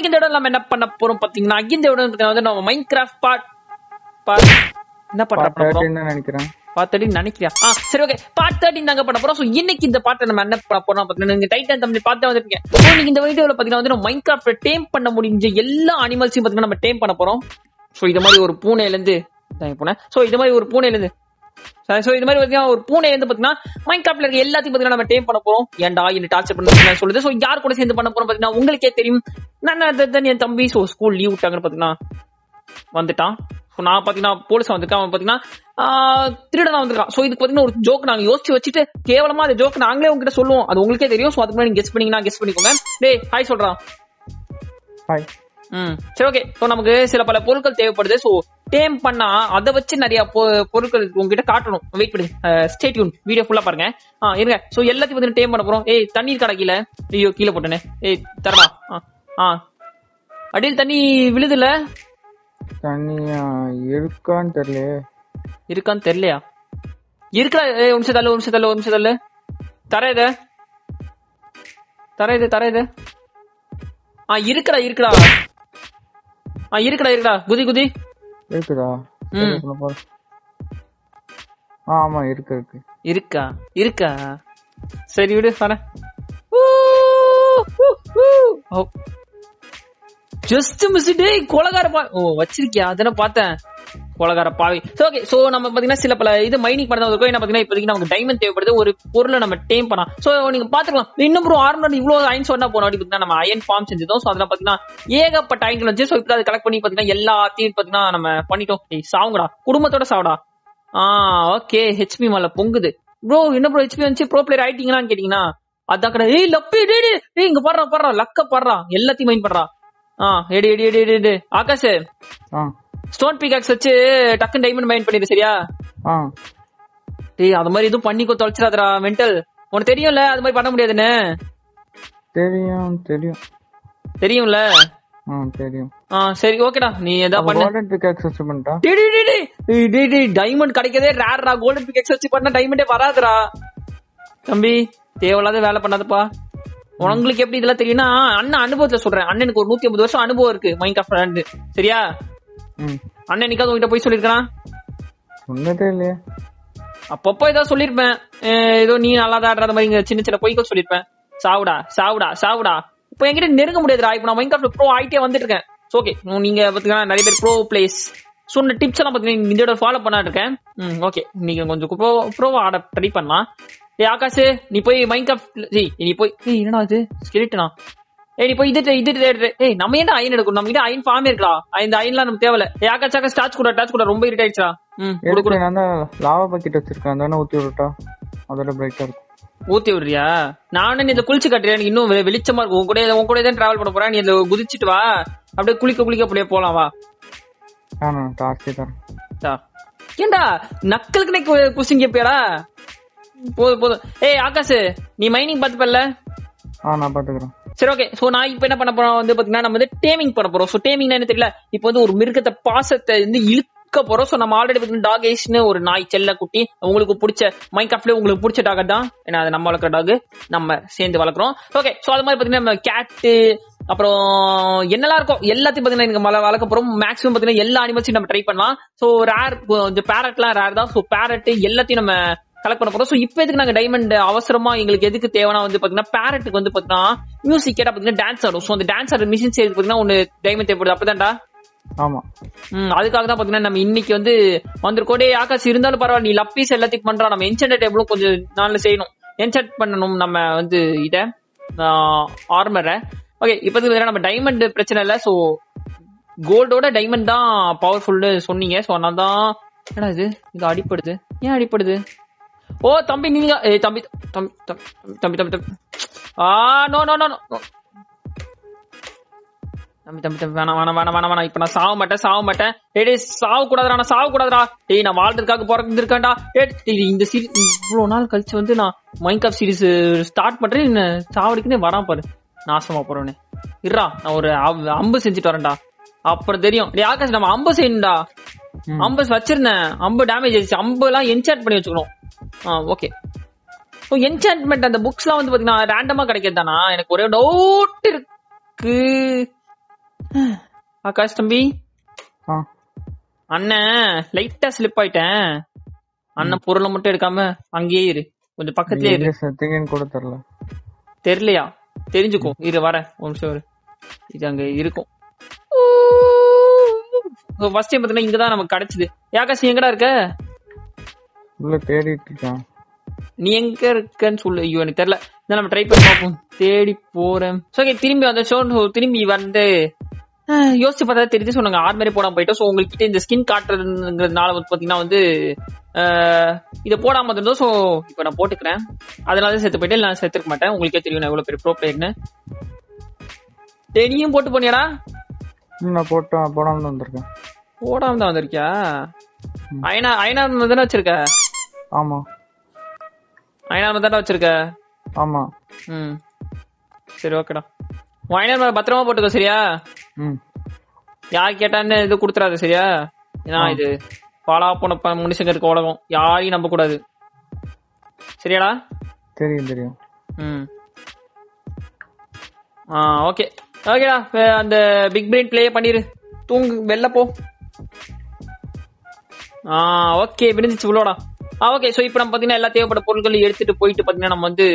இந்த இடம் நம்ம என்ன பண்ண போறோம் பாத்தீங்கன்னா இந்த இடம் பாத்தீங்கன்னா வந்து நம்ம மைண்ட் கிராஃப்ட் பார்ட் பார்ட் என்ன பண்ற பண்ண போறோம் தேர்ட்டின்னு நினைக்கிறேன் பார்ட் தேர்ட்டின் நினைக்கிறியா ஆ சரி ஓகே பார்ட் தேர்ட்டின் தாங்க பண்ண போறோம் ஸோ இன்னைக்கு இந்த பாட்டை நம்ம என்ன பண்ண போறோம் பாத்தீங்கன்னா நீங்க டைட்டன் தமிழ் பார்த்து வந்துருக்கீங்க ஸோ இன்னைக்கு இந்த வீடியோல பாத்தீங்கன்னா வந்து நம்ம மைண்ட் கிராஃப்ட் டேம் பண்ண முடிஞ்ச எல்லா அனிமல்ஸையும் பாத்தீங்கன்னா நம்ம டேம் பண்ண போறோம் ஸோ இது மாதிரி ஒரு பூனையில இருந்து பூனை ஸோ இது மாதிரி ஒரு பூனையில இருந்து சோ இது மாதிரி பாத்தீங்கன்னா ஒரு பூனை வந்து பாத்தீங்கன்னா மைண்ட் கிராஃப்ட்ல இருக்க எல்லாத்தையும் பாத்தீங்கன்னா நம்ம டேம் பண்ண போறோம் ஏன்டா என்ன டார்ச்சர் பண்ண சொல்லுது சோ யார் கூட சேர்ந்து பண்ண போறோம் பாத்தீங்கன்னா உங்களுக்கே தெரியும் நான் தான் என் தம்பி சோ ஸ்கூல் லீவ் விட்டாங்கன்னு பாத்தீங்கன்னா வந்துட்டான் ஸோ நான் பாத்தீங்கன்னா போலீஸ் வந்திருக்கேன் அவன் பாத்தீங்கன்னா ஆஹ், திருடனா வந்திருக்கான் சோ இதுக்கு பாத்தீங்கன்னா ஒரு ஜோக் நாங்க யோசிச்சு வச்சுட்டு கேவலமா அந்த ஜோக் நாங்களே உங்ககிட்ட சொல்லுவோம் அது உங்களுக்கே தெரியும் சோ அதுக்கு முன்னாடி நீங்க கெஸ் பண்ணீங்கன்னா கெஸ் பண்ணிக்கோங்க டேய் ஹாய் சொல்றான் ஹாய் ம் சரி ஓகே ஸோ நமக்கு சில பல பொருட்கள் தேவைப்படுது ஸோ டேம் பண்ணா அதை வச்சு நிறைய பொ- பொருட்கள் உங்ககிட்ட காட்டணும் வெயிட் பண்ணுங்க ஸ்டேட்யூன் வீடியோ ஃபுல்லா பாருங்க ஆ இருங்க ஸோ எல்லாத்தையும் வந்து டேம் பண்ண போறோம் ஏய் தண்ணீர் கடை கீழே ஐயோ கீழே போட்டேனே ஏய் தரடா ஆ ஆ அடியில் தண்ணி விழுதுல தனியா இருக்கான்னு தெரியலையே இருக்கான்னு தெரியலையா இருக்கா ஏய் ஒரு நிமிஷம் தள்ளு ஒரு நிமிஷம் தள்ளு ஒரு நிமிஷம் தள்ளு தர இது தர இது தர இது ஆ இருக்குடா இருக்குடா ஆ இருக்குடா இருக்குடா குதி குதி இருக்குதா ம். சரி, சொல்ல போறேன். ஆ, ஆமா இருக்கு இருக்கு இருக்கா இருக்கா சரி விடு வரேன் ஜஸ்ட் மிஸ் டேய் கொலகார பா ஓ வச்சிருக்கியா அதன பார்த்தேன் கொலகார பாவி ஓகே சோ நம்ம பாத்தீங்கன்னா சில பல இது மைனிங் பண்ணது இருக்கும் என்ன பாத்தீங்கன்னா இப்போதைக்கு நமக்கு டைமண்ட் தேவைப்படுது ஒரு பொருளை நம்ம டேம் பண்ணலாம் சோ நீங்க பாத்துக்கலாம் இன்னும் ப்ரோ ஆர்மர் இவ்வளவு அயன் சொன்னா போன வாட்டி பாத்தீங்கன்னா நம்ம அயன் ஃபார்ம் செஞ்சதோம் சோ அதெல்லாம் பாத்தீங்கன்னா ஏகப்பட்ட அயன்கள் வந்து சோ இப்போ அதை கலெக்ட் பண்ணி பாத்தீங்கன்னா எல்லாத்தையும் பாத்தீங்கன்னா நம்ம பண்ணிட்டோம் ஏய் சாவுங்கடா குடும்பத்தோட சாவுடா ஆ ஓகே ஹெச்பி மேல பொங்குது ப்ரோ என்ன ப்ரோ ஹெச்பி வந்துச்சு ப்ரோ பிளேயர் ஆயிட்டீங்களான்னு கேட்டீங்கன்னா அதான் கடை ஏய் லப்பி டேய் டேய் ஏய் இங்க பாடுறா பாடுறா லக்க பாடுறா எல்லாத்தையும் மைண்ட் பண்றா ஆ எடி எடி எடி எடி எடி ஆகாஷ் ஆ ஸ்டோன் பிகாக்ஸ் வச்சு டக்குன்னு டைமண்ட் மைண்ட் பண்ணிடு சரியா ஆ டேய் அது மாதிரி எதுவும் பண்ணிக்கோ தொலைச்சிடாதடா மென்டல் உனக்கு தெரியும்ல அது மாதிரி பண்ண முடியாதுன்னு தெரியும் தெரியும் தெரியும்ல ஆ தெரியும் ஆ சரி ஓகேடா நீ எதா பண்ணு கோல்டன் பிகாக்ஸ் வச்சு பண்ணிட்டா டேய் டேய் டேய் டேய். டேய் டேய் டேய் டைமண்ட் கிடைக்கதே ரேர்டா கோல்டன் பிகெக்ஸ் வச்சு பண்ண டைமண்டே வராதுடா தம்பி தேவையில்லாத வேலை பண்ணாதப்பா உங்களுக்கு எப்படி இதெல்லாம் தெரியும்னா அண்ணன் அனுபவத்துல சொல்றேன் அண்ணனுக்கு ஒரு நூத்தி ஐம்பது வருஷம் அனுபவம் இருக்கு மைண்ட் கிராஃப்ட் சரியா ம் அண்ணன் என்னைக்காவது உங்ககிட்ட போய் சொல்லிருக்கான் சொன்னதே இல்லையே அப்பப்போ ஏதாவது சொல்லிருப்பேன் அஹ் ஏதோ நீ நல்லா ஆடுற மாதிரி இங்க சின்ன சின்ன பொய்கள் சொல்லிருப்பேன் சாவுடா சாவுடா சாவுடா இப்போ என்கிட்ட நெருங்க முடியாதுடா இப்போ நான் மைண்ட் கிராஃப்ட் ப்ரோ ஆயிட்டே வந்துட்டு இருக்கேன் ஓகே நீங்க பாத்தீங்கன்னா நிறைய பேர் ப்ரோ பிளேஸ் சொன்ன டிப்ஸ் எல்லாம் பாத்தீங்கன்னா இந்த ஃபாலோ பண்ணிட்டு இருக்கேன் ம் ஓகே நீங்க கொஞ்சம் ப்ரோ ப்ரோவா ஆட ட்ரை பண்ணலாம் ஏய் ஆகாஷ் நீ போய் மைண்ட் கிராஃப்ட் நீ போய் ஏய் என்னடா இது ஸ்கெலிட்டனா ஏய் நீ போய் இது இது இது- ஏய் நம்ம ஏன்டா அயன் எடுக்கணும் நம்ம கிட்ட அயன் ஃபார்ம் இருக்கா இந்த அயன்லாம் நமக்கு தேவையில்ல ஏய் ஆகாஷ் ஆகாஷ் டாச் கூட டாச் கூட ரொம்ப இரிட் ஆயிடுச்சா ம் கொடு கொடு எடுத்து நான் தான் லாவா பக்கெட் வச்சிருக்கேன் அதானே ஊத்தி விட்டா அதோட பிரைட்டா இருக்கும் ஊத்தி விடுறியா நானும் நீ இந்த குளிச்சு காட்டுறேன் எனக்கு இன்னும் வெ- வெளிச்சமா இருக்கும் உன் கூட உன் கூட தான் டிராவல் பண்ண போறேன் நீ இந்த குதிச்சிட்டு வா அப்படியே குளிக்க குளிக்க அப்படியே போலாம் வா ஆ நான் டார்ச்சே தரேன் டா. ஏன்டா நக்கலுக்கு குசிங்க கேப்பியாடா போதும் போதும் ஏய் ஆகாஷ் நீ மைனிங் பாத்துப்பல்ல ஆ நான் பாத்துக்கிறேன் சரி ஓகே சோ நான் இப்போ என்ன பண்ண போறோம் வந்து பாத்தீங்கன்னா நம்ம வந்து டேமிங் பண்ண போறோம் சோ டேமிங் என்ன தெரியல இப்போ வந்து ஒரு மிருகத்தை பாசத்தை வந்து இழுக்க போறோம் சோ நம்ம ஆல்ரெடி பாத்தீங்கன்னா டாக் ஏஷ்னு ஒரு நாய் செல்ல குட்டி உங்களுக்கு பிடிச்ச மைண்ட் கிராஃப்ட்ல உங்களுக்கு பிடிச்ச டாக் தான் ஏன்னா அது நம்ம வளர்க்குற டாக் நம்ம சேர்ந்து வளர்க்குறோம் ஓகே சோ அது மாதிரி பாத்தீங்கன்னா நம்ம கேட்டு அப்புறம் என்னெல்லாம் இருக்கும் எல்லாத்தையும் பாத்தீங்கன்னா நீங்க மலை வளர்க்க போறோம் மேக்ஸிமம் பாத்தீங்கன்னா எல்லா அனிமல்ஸையும் நம்ம ட்ரை பண்ணலாம் சோ ரேர் கொஞ்சம் பேரட்லாம் ரேர் தான் சோ பேரட் எல்லாத்தையும் நம்ம கலெக்ட் பண்ண போறோம் சோ இப்போ எதுக்கு நாங்க டைமண்ட் அவசரமா எங்களுக்கு எதுக்கு தேவைன்னா வந்து பாத்தீங்கன்னா பேரட்டுக்கு வந்து பாத்தீங்கன்னா மியூசிக் கேட்டா பாத்தீங்கன்னா டான்ஸ் ஆடும் சோ அந்த டான்ஸ் ஆடுற மிஷின் செய்யறது பாத்தீங்கன்னா ஒன்னு டைமண்ட் தேவைப்படுது அப்படிதான்டா ஆமா ம் அதுக்காக தான் பாத்தீங்கன்னா நம்ம இன்னைக்கு வந்து வந்திருக்கோம் டேய் ஆகாஷ் இருந்தாலும் பரவாயில்ல நீ லப்பீஸ் எல்லாத்தையும் பண்றோம் நம்ம என்சென்ட் டேபிளும் கொஞ்சம் நாள்ல செய்யணும் என்சென்ட் பண்ணணும் நம்ம வந்து இத ஆர்மரை ஓகே இப்போதைக்கு நம்ம டைமண்ட் பிரச்சனை இல்லை ஸோ கோல்டோட டைமண்ட் தான் பவர்ஃபுல்னு சொன்னீங்க ஸோ அதனால தான் என்னடா இது இது அடிப்படுது ஏன் அடிப்படுது ஓ தம்பி நீங்க ஏய் தம்பி தம்பி தம்பி தம்பி தம்பி தம்பி ஆ நோ நோ நோ நோ தம்பி தம்பி தம்பி வேணாம் வேணாம் வேணாம் வேணாம் வேணாம் இப்ப நான் சாக மாட்டேன் சாக மாட்டேன் டேய் டேய் சாவ கூடாதுடா நான் சாவ கூடாதுடா டேய் நான் வாழ்றதுக்காக பிறந்திருக்கேன்டா டேய் டேய், இந்த சீரி இவ்வளவு நாள் கழிச்சு வந்து நான் மைண்ட் ஆஃப் சீரிஸ் ஸ்டார்ட் பண்றேன் என்ன சாவடிக்குனே வரான் பாரு நாசமா போறவனே இருடா நான் ஒரு அம்- அம்பு செஞ்சுட்டு வரேன்டா அப்புறம் தெரியும் டேய் ஆகாஷ் நம்ம அம்பு செய்யணும்டா ம். அம்பு வச்சிருந்தேன் அம்பு டேமேஜ் ஆயிடுச்சு அம்பு எல்லாம் என்சாட் பண்ணி வச்சுக்கணும் ஆ ஓகே ஸோ என்சான்ட்மெண்ட் அந்த புக்ஸ்லாம் வந்து பாத்தீங்கன்னா ரேண்டமா கிடைக்கிறது தானா எனக்கு ஒரே டவுட் இருக்கு ஆகாஷ் தம்பி ஆ அண்ணன் லைட்டா ஸ்லிப் ஆயிட்டேன் அண்ணன் பொருளை மட்டும் எடுக்காம அங்கேயே இரு கொஞ்சம் பக்கத்துலயே இரு எங்க செத்தீங்கன்னு கூட தெரியல தெரியலையா தெரிஞ்சுக்கோ இரு வரேன் ஒரு நிமிஷம் இரு. இது அங்க இருக்கும் ஃபர்ஸ்ட் டைம் பாத்தீங்கன்னா இங்கதான் நமக்கு கிடைச்சது யாகாஷ் நீ எங்கடா இருக்க உள்ள தேடிட்டு இருக்கேன் நீ எங்க இருக்கன்னு சொல்லு ஐயோ எனக்கு தெரியல இதான் நம்ம ட்ரை பண்ணி பார்ப்போம் தேடி போறேன் ஓகே திரும்பி வந்த ஷோ திரும்பி வந்து ஆஹ், யோசிச்சு பார்த்தா தெரிஞ்சு சொன்னாங்க ஆறு மாதிரி போடாம போயிட்டோம் ஸோ உங்ககிட்ட இந்த ஸ்கின் காட்டுறதுங்கிறதுனால வந்து பாத்தீங்கன்னா வந்து ஆஹ், இதை போடாம இருந்தோம் ஸோ இப்போ நான் போட்டுக்கிறேன் அதனால தான் செத்து போயிட்டு நான் செத்துக்க மாட்டேன் உங்களுக்கே தெரியும் நான் எவ்வளவு பெரிய ப்ரோ பிளேயர்னு டெனியும் போட்டு போனியாடா இன்னும் நான் போட்டா போடாம தான் வந்திருக்கேன் போடாம தான் வந்திருக்கியா ஐநா ஐநா தானே வச்சிருக்க ஆமா ஐநா தானே வச்சிருக்க ஆமா ம் சரி ஓகேடா ஐநா பத்திரமா போட்டுக்கோ சரியா ம் யார் கேட்டான்னு இது கொடுத்துறாது சரியா ஏன்னா இது பாலா போன ப- மனுஷங்க இருக்க உலகம் யாரையும் நம்ப கூடாது சரியாடா தெரியும் தெரியும் ம் ஆ ஓகே ஓகேடா வே- அந்த பிக் பிரெயின் ப்ளே பண்ணிரு தூங்கு வெளில போ ஆ ஓகே விடுந்துச்சு உள்ளோடா ஆ ஓகே ஸோ இப்போ நம்ம பார்த்தீங்கன்னா எல்லா தேவைப்பட்ட பொருட்களையும் எடுத்துட்டு போயிட்டு பார்த்தீங்கன்னா நம்ம வந்து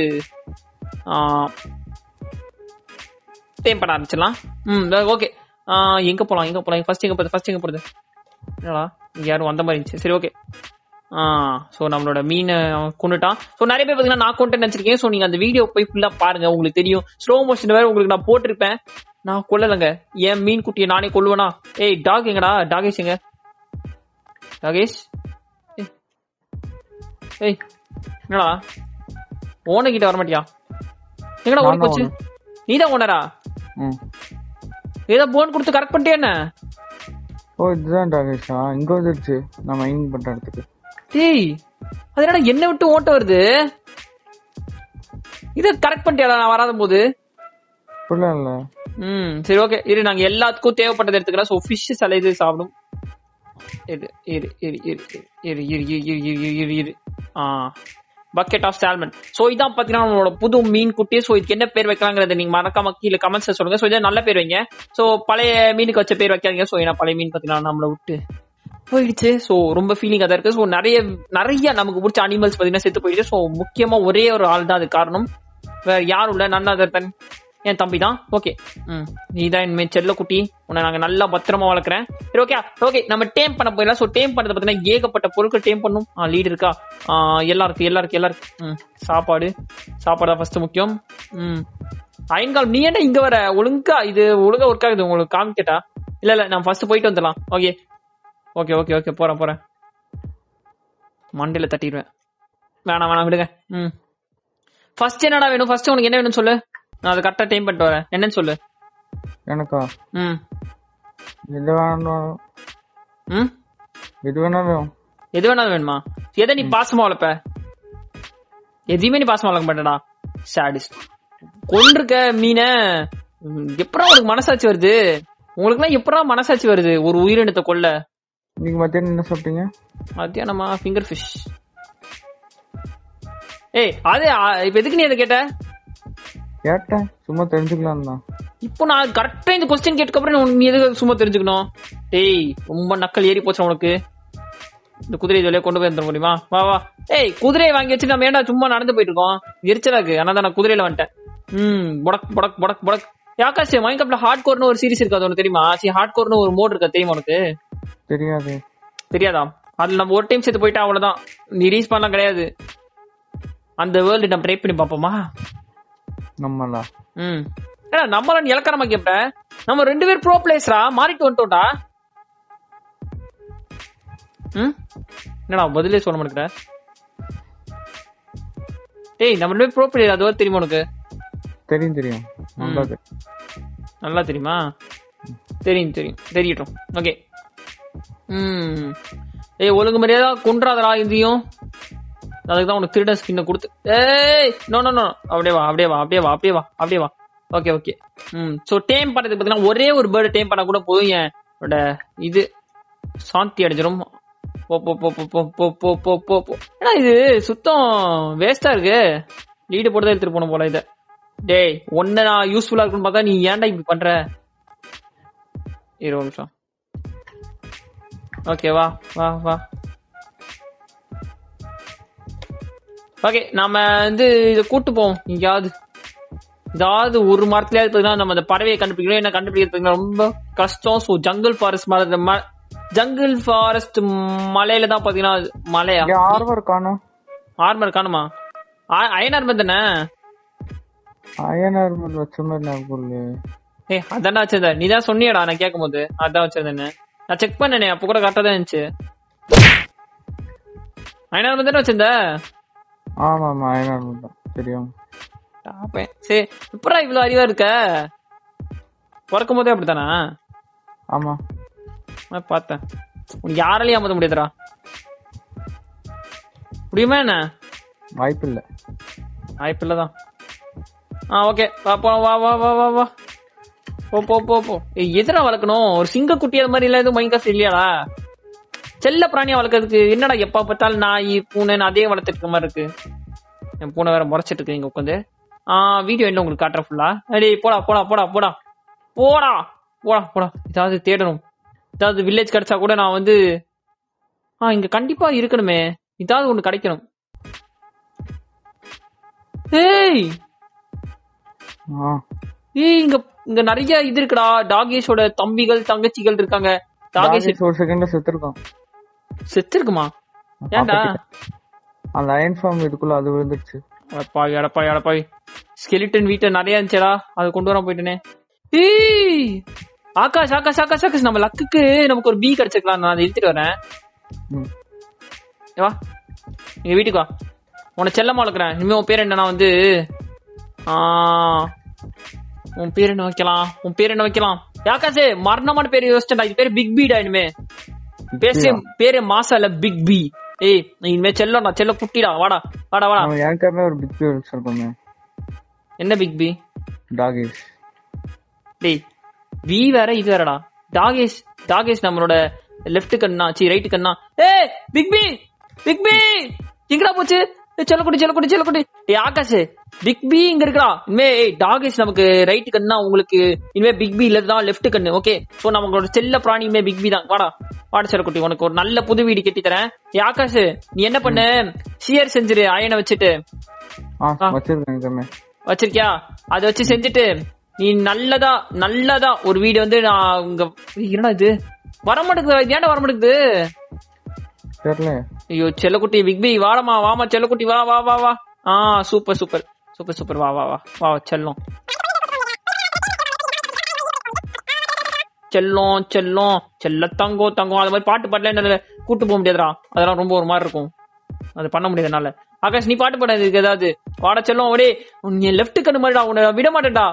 டேம் பண்ண ஆரம்பிச்சிடலாம் ம் ஓகே எங்க போலாம் எங்க போலாம் ஃபர்ஸ்ட் எங்க போறது ஃபர்ஸ்ட் எங்க போறது என்னடா இங்க யாரும் வந்த மாதிரி இருந்துச்சு சரி ஓகே ஆ ஸோ நம்மளோட மீனை கொண்டுட்டான் ஸோ நிறைய பேர் பார்த்தீங்கன்னா நான் கொண்டு நினைச்சிருக்கேன் ஸோ நீங்க அந்த வீடியோ போய் ஃபுல்லா பாருங்க உங்களுக்கு தெரியும் ஸ்லோ மோஷன் வேற உங்களுக்கு நான் போட்டிருப்பேன் நான் கொல்லலைங்க என் மீன் குட்டியை நானே கொல்லுவேனா ஏய் டாக் எங்கடா டாகேஷ் எங்க டாகேஷ் ஏய். ஏய் என்னடா ஓனர் கிட்ட வர மாட்டியா எங்கடா ஓடி நான் தான் போச்சு நீதான் ஓனரா ம் ஏதோ போன் கொடுத்து கரெக்ட் பண்ணிட்டே என்ன ஓ இதுதான் டாகேஷா இங்க வந்துருச்சு நான் மைனிங் பண்ற இடத்துக்கு டேய் அது என்னடா என்ன விட்டு ஓட்ட வருது இத கரெக்ட் பண்ணிட்டியாடா நான் வராத போது புள்ள இல்ல ம் சரி ஓகே இரு நாங்க எல்லாத்துக்கும் தேவைப்பட்டது எடுத்துக்கலாம் ஸோ ஃபிஷ் சில இது சாப்பிடும் இரு இரு இரு இரு இரு இரு இரு இரு இரு இரு இரு இரு ஆ பக்கெட் ஆஃப் சால்மன் ஸோ இதான் பார்த்தீங்கன்னா நம்மளோட புது மீன் குட்டி ஸோ இதுக்கு என்ன பேர் வைக்கலாங்கிறத நீங்க மறக்காம கீழே கமெண்ட்ஸ்ல சொல்லுங்க ஸோ இதை நல்ல பேர் வைங்க ஸோ பழைய மீனுக்கு வச்ச பேர் வைக்காதீங்க ஸோ ஏன்னா பழைய மீன் பார்த்தீங்கன்னா நம்மளை விட்டு போயிடுச்சு ஸோ ரொம்ப ஃபீலிங் அதான் இருக்கு ஸோ நிறைய நிறைய நமக்கு பிடிச்ச அனிமல்ஸ் பார்த்தீங்கன்னா செத்து போயிடுச்சு ஸோ முக்கியமா ஒரே ஒரு ஆள் தான் அது காரணம் வேற யாரும் இல்ல நன் அதர் தன் என் தம்பி தான் ஓகே ம் நீதான் இனிமே செல்ல குட்டி உன்னை நாங்க நல்லா பத்திரமா வளர்க்குறேன் சரி ஓகே ஓகே நம்ம டேம் பண்ண போயிடலாம் ஸோ டேம் பண்ணது பார்த்தீங்கன்னா ஏகப்பட்ட பொருட்கள் டேம் பண்ணும் ஆ லீடு இருக்கா ஆ, எல்லாம் இருக்கு எல்லாம் இருக்கு எல்லாம் இருக்கு ம் சாப்பாடு சாப்பாடு தான் ஃபர்ஸ்ட் முக்கியம் ம் ஐன்கால் நீ என்ன இங்க வர ஒழுங்கா இது ஒழுங்கா ஒர்க் ஆகுது உங்களுக்கு காமிக்கட்டா இல்ல இல்ல நான் ஃபர்ஸ்ட் போயிட்டு வந்துடலாம் ஓகே ஓகே ஓகே ஓகே போறேன் போறேன் மண்டையில தட்டிடுவேன் வேணாம் வேணாம் விடுங்க ம் ஃபர்ஸ்ட் என்னடா வேணும் ஃபர்ஸ்ட் உனக்கு என்ன வேணும்னு சொல்லு நான் அதை கரெக்டா டைம் பண்ணிட்டு வரேன் என்னன்னு சொல்லு எனக்கா ம் எது வேணும் ம் எது வேணாலும் எது வேணாலும் வேணுமா எதை நீ பாசமா வளர்ப்ப எதையுமே நீ பாசமா வளர்க்க மாட்டடா சாடிஸ்ட் கொண்டிருக்க மீனை ம், எப்படா உனக்கு மனசாட்சி வருது உங்களுக்குலாம் எப்படா மனசாட்சி வருது ஒரு உயிரினத்தை கொல்ல நீங்க மத்தியானம் என்ன சாப்பிட்டீங்க மத்தியானமா ஃபிங்கர் ஃபிஷ் ஏய் அது ஆ, இப்ப எதுக்கு நீ அதை கேட்ட கேட்டேன் சும்மா தெரிஞ்சுக்கலாம் தான் இப்போ நான் கரெக்டா இந்த கொஸ்டின் கேட்டதுக்கு அப்புறம் நீ எதுக்கு சும்மா தெரிஞ்சுக்கணும் டேய் ரொம்ப நக்கல் ஏறி போச்சு உனக்கு இந்த குதிரை இதுலயே கொண்டு போய் வந்துட முடியுமா வா வா ஏய் குதிரையை வாங்கி வச்சு நம்ம ஏன்டா சும்மா நடந்து போயிட்டு இருக்கோம் எரிச்சலா இருக்கு ஆனா தான் நான் குதிரையில வந்துட்டேன் ம் புடக் புடக் புடக் புடக் யாக்காசி மைண்ட் ஹார்ட் கோர்னு ஒரு சீரிஸ் இருக்கு அது உனக்கு தெரியுமா சி ஹார்ட் கோர்னு ஒரு மோட் இருக்கா தெரியுமா உனக்கு தெரியாது தெரியாதா அதுல நம்ம ஒரு டைம் சேர்த்து போயிட்டா அவ்வளவுதான் நீ ரீச் பண்ணலாம் கிடையாது அந்த வேர்ல்டு நம்ம ட்ரை பண்ணி பார்ப்போமா நம்மளா ம் ஏடா நம்மளாம் இலக்கரமா கேப்ப நம்ம ரெண்டு பேர் ப்ரோ பிளேஸ்ரா மாறிட்டு வந்துட்டோம்டா ம் என்னடா பதிலே சொல்ல மாட்டேங்கிற டேய் நம்ம ரெண்டு பேர் ப்ரோ பிளேயர் அதுவா தெரியுமா உனக்கு தெரியும் தெரியும் நல்லா தெரியும் நல்லா தெரியுமா தெரியும் தெரியும் தெரியட்டும் ஓகே ம் ஏய் ஒழுங்கு மரியாதை கொன்றாதடா இதையும் அதுக்கு தான் உனக்கு திருடன் ஸ்கின்னை கொடுத்து ஏய் நோ நோ நோ அப்படியே வா அப்படியே வா அப்படியே வா அப்படியே வா அப்படியே வா ஓகே ஓகே ம் ஸோ டேம் பண்ணதுக்கு பார்த்தீங்கன்னா ஒரே ஒரு பேர்டு டேம் பண்ணா கூட போதும் என்னோட இது சாந்தி அடைஞ்சிரும் போ போ போ போ போ போ போ போ போ போ ஏன்னா இது சுத்தம் வேஸ்டா இருக்கு லீடு போட்டு தான் எடுத்துட்டு போன போல இதை டேய் ஒன்ன நான் யூஸ்ஃபுல்லா இருக்குன்னு பார்த்தா நீ ஏன்டா இப்படி பண்ற இரு ஒரு நிமிஷம் ஓகே வா வா வா ஓகே நாம வந்து இதை கூட்டு போவோம் எங்கேயாவது ஏதாவது ஒரு மரத்துலயாவது பார்த்தீங்கன்னா நம்ம அந்த பறவையை கண்டுபிடிக்கணும் என்ன கண்டுபிடிக்கிறது ரொம்ப கஷ்டம் ஸோ ஜங்கிள் ஃபாரஸ்ட் மலை ஜங்கிள் ஃபாரஸ்ட் மலையில தான் பாத்தீங்கன்னா மலையா இங்க ஆர்வர் காணும் ஆர்மர் காணுமா ஆ- அயன் ஆர்மர் தானே அயன் ஆர்மர் வச்ச மாதிரி ஞாபகம் இல்லையே. ஏ அதான்டா வச்சிருந்த நீ தான் சொன்னியடா நான் கேட்கும் போது அதான் வச்சிருந்தேன்னு நான் செக் பண்ணனே அப்போ கூட கரெக்டா தான் இருந்துச்சு அயன் ஆர்மர் தானே வச்சிருந்த ஆமா ஆமா அயன் ஆர்மர் தான் தெரியும் பாப்பேன். சரி எப்படா இவ்வளவு அறிவா இருக்க பிறக்கும் போதே அப்படித்தானா ஆமா நான் பார்த்தேன் உனக்கு யாராலையும் ஏமாத்த முடியாதுடா முடியுமா என்ன வாய்ப்பு இல்ல வாய்ப்பு இல்லதான் ஆ ஓகே வா போ வா வா வா வா வா போ போ போ போ ஏய், எதுடா வளர்க்கணும் ஒரு சிங்க குட்டி அது மாதிரி இல்ல எதுவும் மைங்காஸ் இல்லையாடா செல்ல பிராணியா வளர்க்கறதுக்கு என்னடா எப்ப பார்த்தாலும் நாய் பூனைன்னு அதே வளர்த்துட்டு இருக்க மாதிரி இருக்கு என் பூனை வேற முறைச்சிட்டு இருக்கு இங்க உட்காந்து ஆ வீடியோ என்ன உங்களுக்கு காட்டுற ஃபுல்லா அடே போடா போடா போடா போடா போடா போடா போடா ஏதாவது தேடணும் ஏதாவது வில்லேஜ் கிடைச்சா கூட நான் வந்து ஆ இங்க கண்டிப்பா இருக்கணுமே ஏதாவது ஒண்ணு கிடைக்கணும் ஏய் ஆ ஏய் இங்க இங்க நிறைய இது இருக்குடா டாகேஷோட தம்பிகள் தங்கச்சிகள் இருக்காங்க டாகேஷ் டாகேஷ் ஒரு செகண்ட்ல செத்துருக்கான் செத்து இருக்குமா ஏன்டா அந்த அயன் ஃபார்ம் இதுக்குள்ள அது விழுந்துருச்சு அடப்பாவி அடப்பாவி அடப்பாவி ஸ்கெலிட்டன் வீட்டை நிறைய இருந்துச்சடா அது கொண்டு வர போயிட்டேனே ஏய் ஆகாஷ் ஆகாஷ் ஆகாஷ் ஆகாஷ் நம்ம லக்குக்கு நமக்கு ஒரு பி கிடைச்சிருக்கலாம் நான் அதை இழுத்துட்டு வரேன் ம். இங்க வா எங்க வீட்டுக்கு வா உன்னை செல்லமா வளர்க்குறேன் இனிமே உன் பேர் என்ன நான் வந்து ஆ, உன் பேர் என்ன வைக்கலாம் உன் பேர் என்ன வைக்கலாம் யாக்காசே மரணமான பேர் யோசிச்சேன்டா இது பேர் பிக் பீடா இனிமே பேசே பேரு மாசா இல்ல பிக் பி ஏய் நீ இனிமே செல்லம் நான் செல்ல குட்டிடா வாடா வாடா வாடா நம்ம எனக்காமே ஒரு பிக் பியூர் வச்சிருக்கோமே என்ன பிக் பி டாகேஷ் டேய் வி வேற இது வேறடா டாகேஷ் டாகேஷ் நம்மளோட லெஃப்ட் கண்ணா சி ரைட் கண்ணா ஏய் பிக் பி பிக் பி எங்கடா போச்சு ஏய், செல்லக்குட்டி செல்லக்குட்டி செல்லக்குட்டி ஏய் ஆகாஷ் பிக் பி இங்க இருக்கடா இனிமே ஏய் டாகேஷ் நமக்கு ரைட் கண்ணா உங்களுக்கு இனிமே பிக் பி இல்ல தான் லெஃப்ட் கண்ணு ஓகே சோ நம்மளோட செல்ல பிராணி இனிமே பிக் பி தான் வாடா வாடா செல்லக்குட்டி உனக்கு ஒரு நல்ல புது வீடு கட்டி தரேன் ஏய் ஆகாஷ் நீ என்ன பண்ண ஷியர் செஞ்சிரு அயனை வச்சுட்டு ஆ வச்சிருக்கேன் எனக்காமே வச்சிருக்கியா அதை வச்சு செஞ்சுட்டு நீ நல்லதா நல்லதா ஒரு வீடு வந்து நான் இங்க ஏய், என்னடா இது வர மாட்டேங்குது இது ஏன்டா வர மாட்டேங்குது தெரியல ஐயோ செல்லக்குட்டி பிக் பி வாடமா வாமா செல்லக்குட்டி வா வா வா வா ஆ சூப்பர் சூப்பர் சூப்பர் சூப்பர் வா வா வா வா செல்லம் செல்லம் செல்லம் செல்ல தங்கோ தங்கம் அது மாதிரி பாட்டு பாடல என்னால கூட்டு போக முடியாதுடா அதெல்லாம் ரொம்ப ஒரு மாதிரி இருக்கும் அது பண்ண முடியாது என்னால ஆகாஷ் நீ பாட்டு பாட இதுக்கு ஏதாவது வாட செல்லம் ஒடே நீ லெஃப்ட் கண்ணு மாதிரிடா உன்னை விட மாட்டேன்டா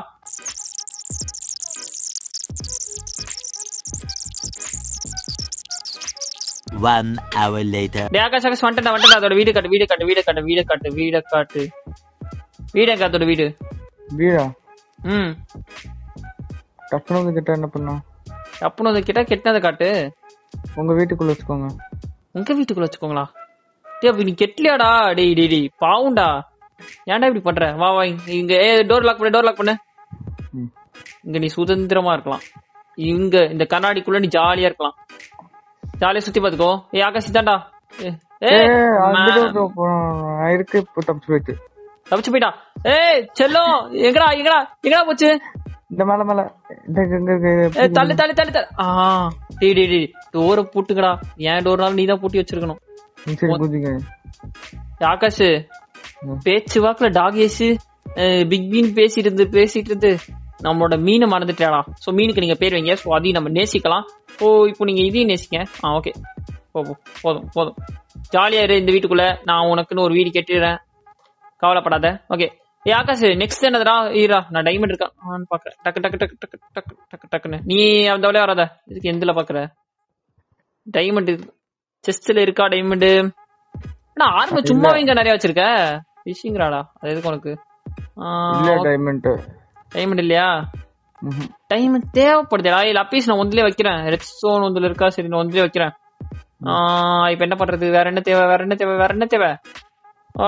One hour later. டே ஆகாஷ் ஆகாஷ் வந்துட்டா வந்துட்டா அதோட வீடு காட்டு வீடு காட்டு வீடு காட்டு வீடு காட்டு வீட காட்டு வீடு எங்க அதோட வீடு வீடா ம் டக்குனு வந்து கிட்ட என்ன பண்ணா அப்புறம் அதை கிட்ட கெட்டதை காட்டு உங்க வீட்டுக்குள்ள வச்சுக்கோங்க உங்க வீட்டுக்குள்ள வச்சுக்கோங்களா டேய் அப்ப நீ கெட்டலையாடா டேய் டேய் டேய் பாவுண்டா ஏன்டா இப்படி பண்ற வா வா இங்க- இங்க ஏ டோர் லாக் பண்ணு டோர் லாக் பண்ணு ம். இங்க நீ சுதந்திரமா இருக்கலாம் இங்க இந்த கண்ணாடிக்குள்ள நீ ஜாலியா இருக்கலாம் ஜாலியா சுத்தி பாத்துக்கோ ஏ ஆகாஷ் தான்டா ஏ ஏ அந்த door போ- நான் இருக்கு இப்போ தப்பிச்சு போயிட்டு தப்பிச்சு போயிட்டா ஏய் செல்லம் எங்கடா எங்கடா எங்கடா போச்சு இந்த மேல மேல இந்த இங்க- இங்க- இங்க- ஏய், தள்ளு தள்ளு தள்ளு தள்ளு ஆ டேய் டேய் டேய் டோரை பூட்டுங்கடா ஏன் டோர்னாலும் நீ தான் பூட்டி வச்சிருக்கணும் இந்த சைடு குதிங்க ஆகாஷ் ம். பேச்சு வாக்குல டாகேஷ் பிக் பீன் பேசிட்டு இருந்து பேசிட்டு இருந்து நம்மளோட மீனை மறந்துட்டாடா சோ மீனுக்கு நீங்க பேர் வைங்க சோ அதையும் நம்ம நேசிக்கலாம் ஓ இப்போ நீங்க இதையும் நேசிங்க ஆ ஓகே போ போ. போதும் போதும் ஜாலியா இரு இந்த வீட்டுக்குள்ள நான் உனக்குன்னு ஒரு வீடு கட்டிடுறேன் கவலைப்படாத ஓகே ஏ ஆகாஷ் நெக்ஸ்ட் என்னதுடா ஈரா நான் டைமண்ட் இருக்கேன் ஆன்னு பாக்குறேன் டக்கு டக்கு டக்கு டக்கு டக்கு டக்கு டக்குன்னு நீ அந்த வழியா வராத இதுக்கு எந்தல பாக்குற டைமண்ட் செஸ்ட்ல இருக்கா டைமண்ட் ஆனா ஆர்ம சும்மாவே இங்க நிறைய வச்சிருக்க ஃபிஷிங்ராடா அது எதுக்கு உனக்கு இல்ல டைமண்ட் டைமண்ட் இல்லையா டைமண்ட் தேவைப்படுதுடா இல்ல அப்பீஸ் நான் ஒன்றிலே வைக்கிறேன் ரெட் ஸ்டோன் ஒன்றுல இருக்கா சரி நான் ஒன்றிலே வைக்கிறேன் ஆ, இப்ப என்ன பண்றது வேற என்ன தேவை வேற என்ன தேவை வேற என்ன தேவை ஆ,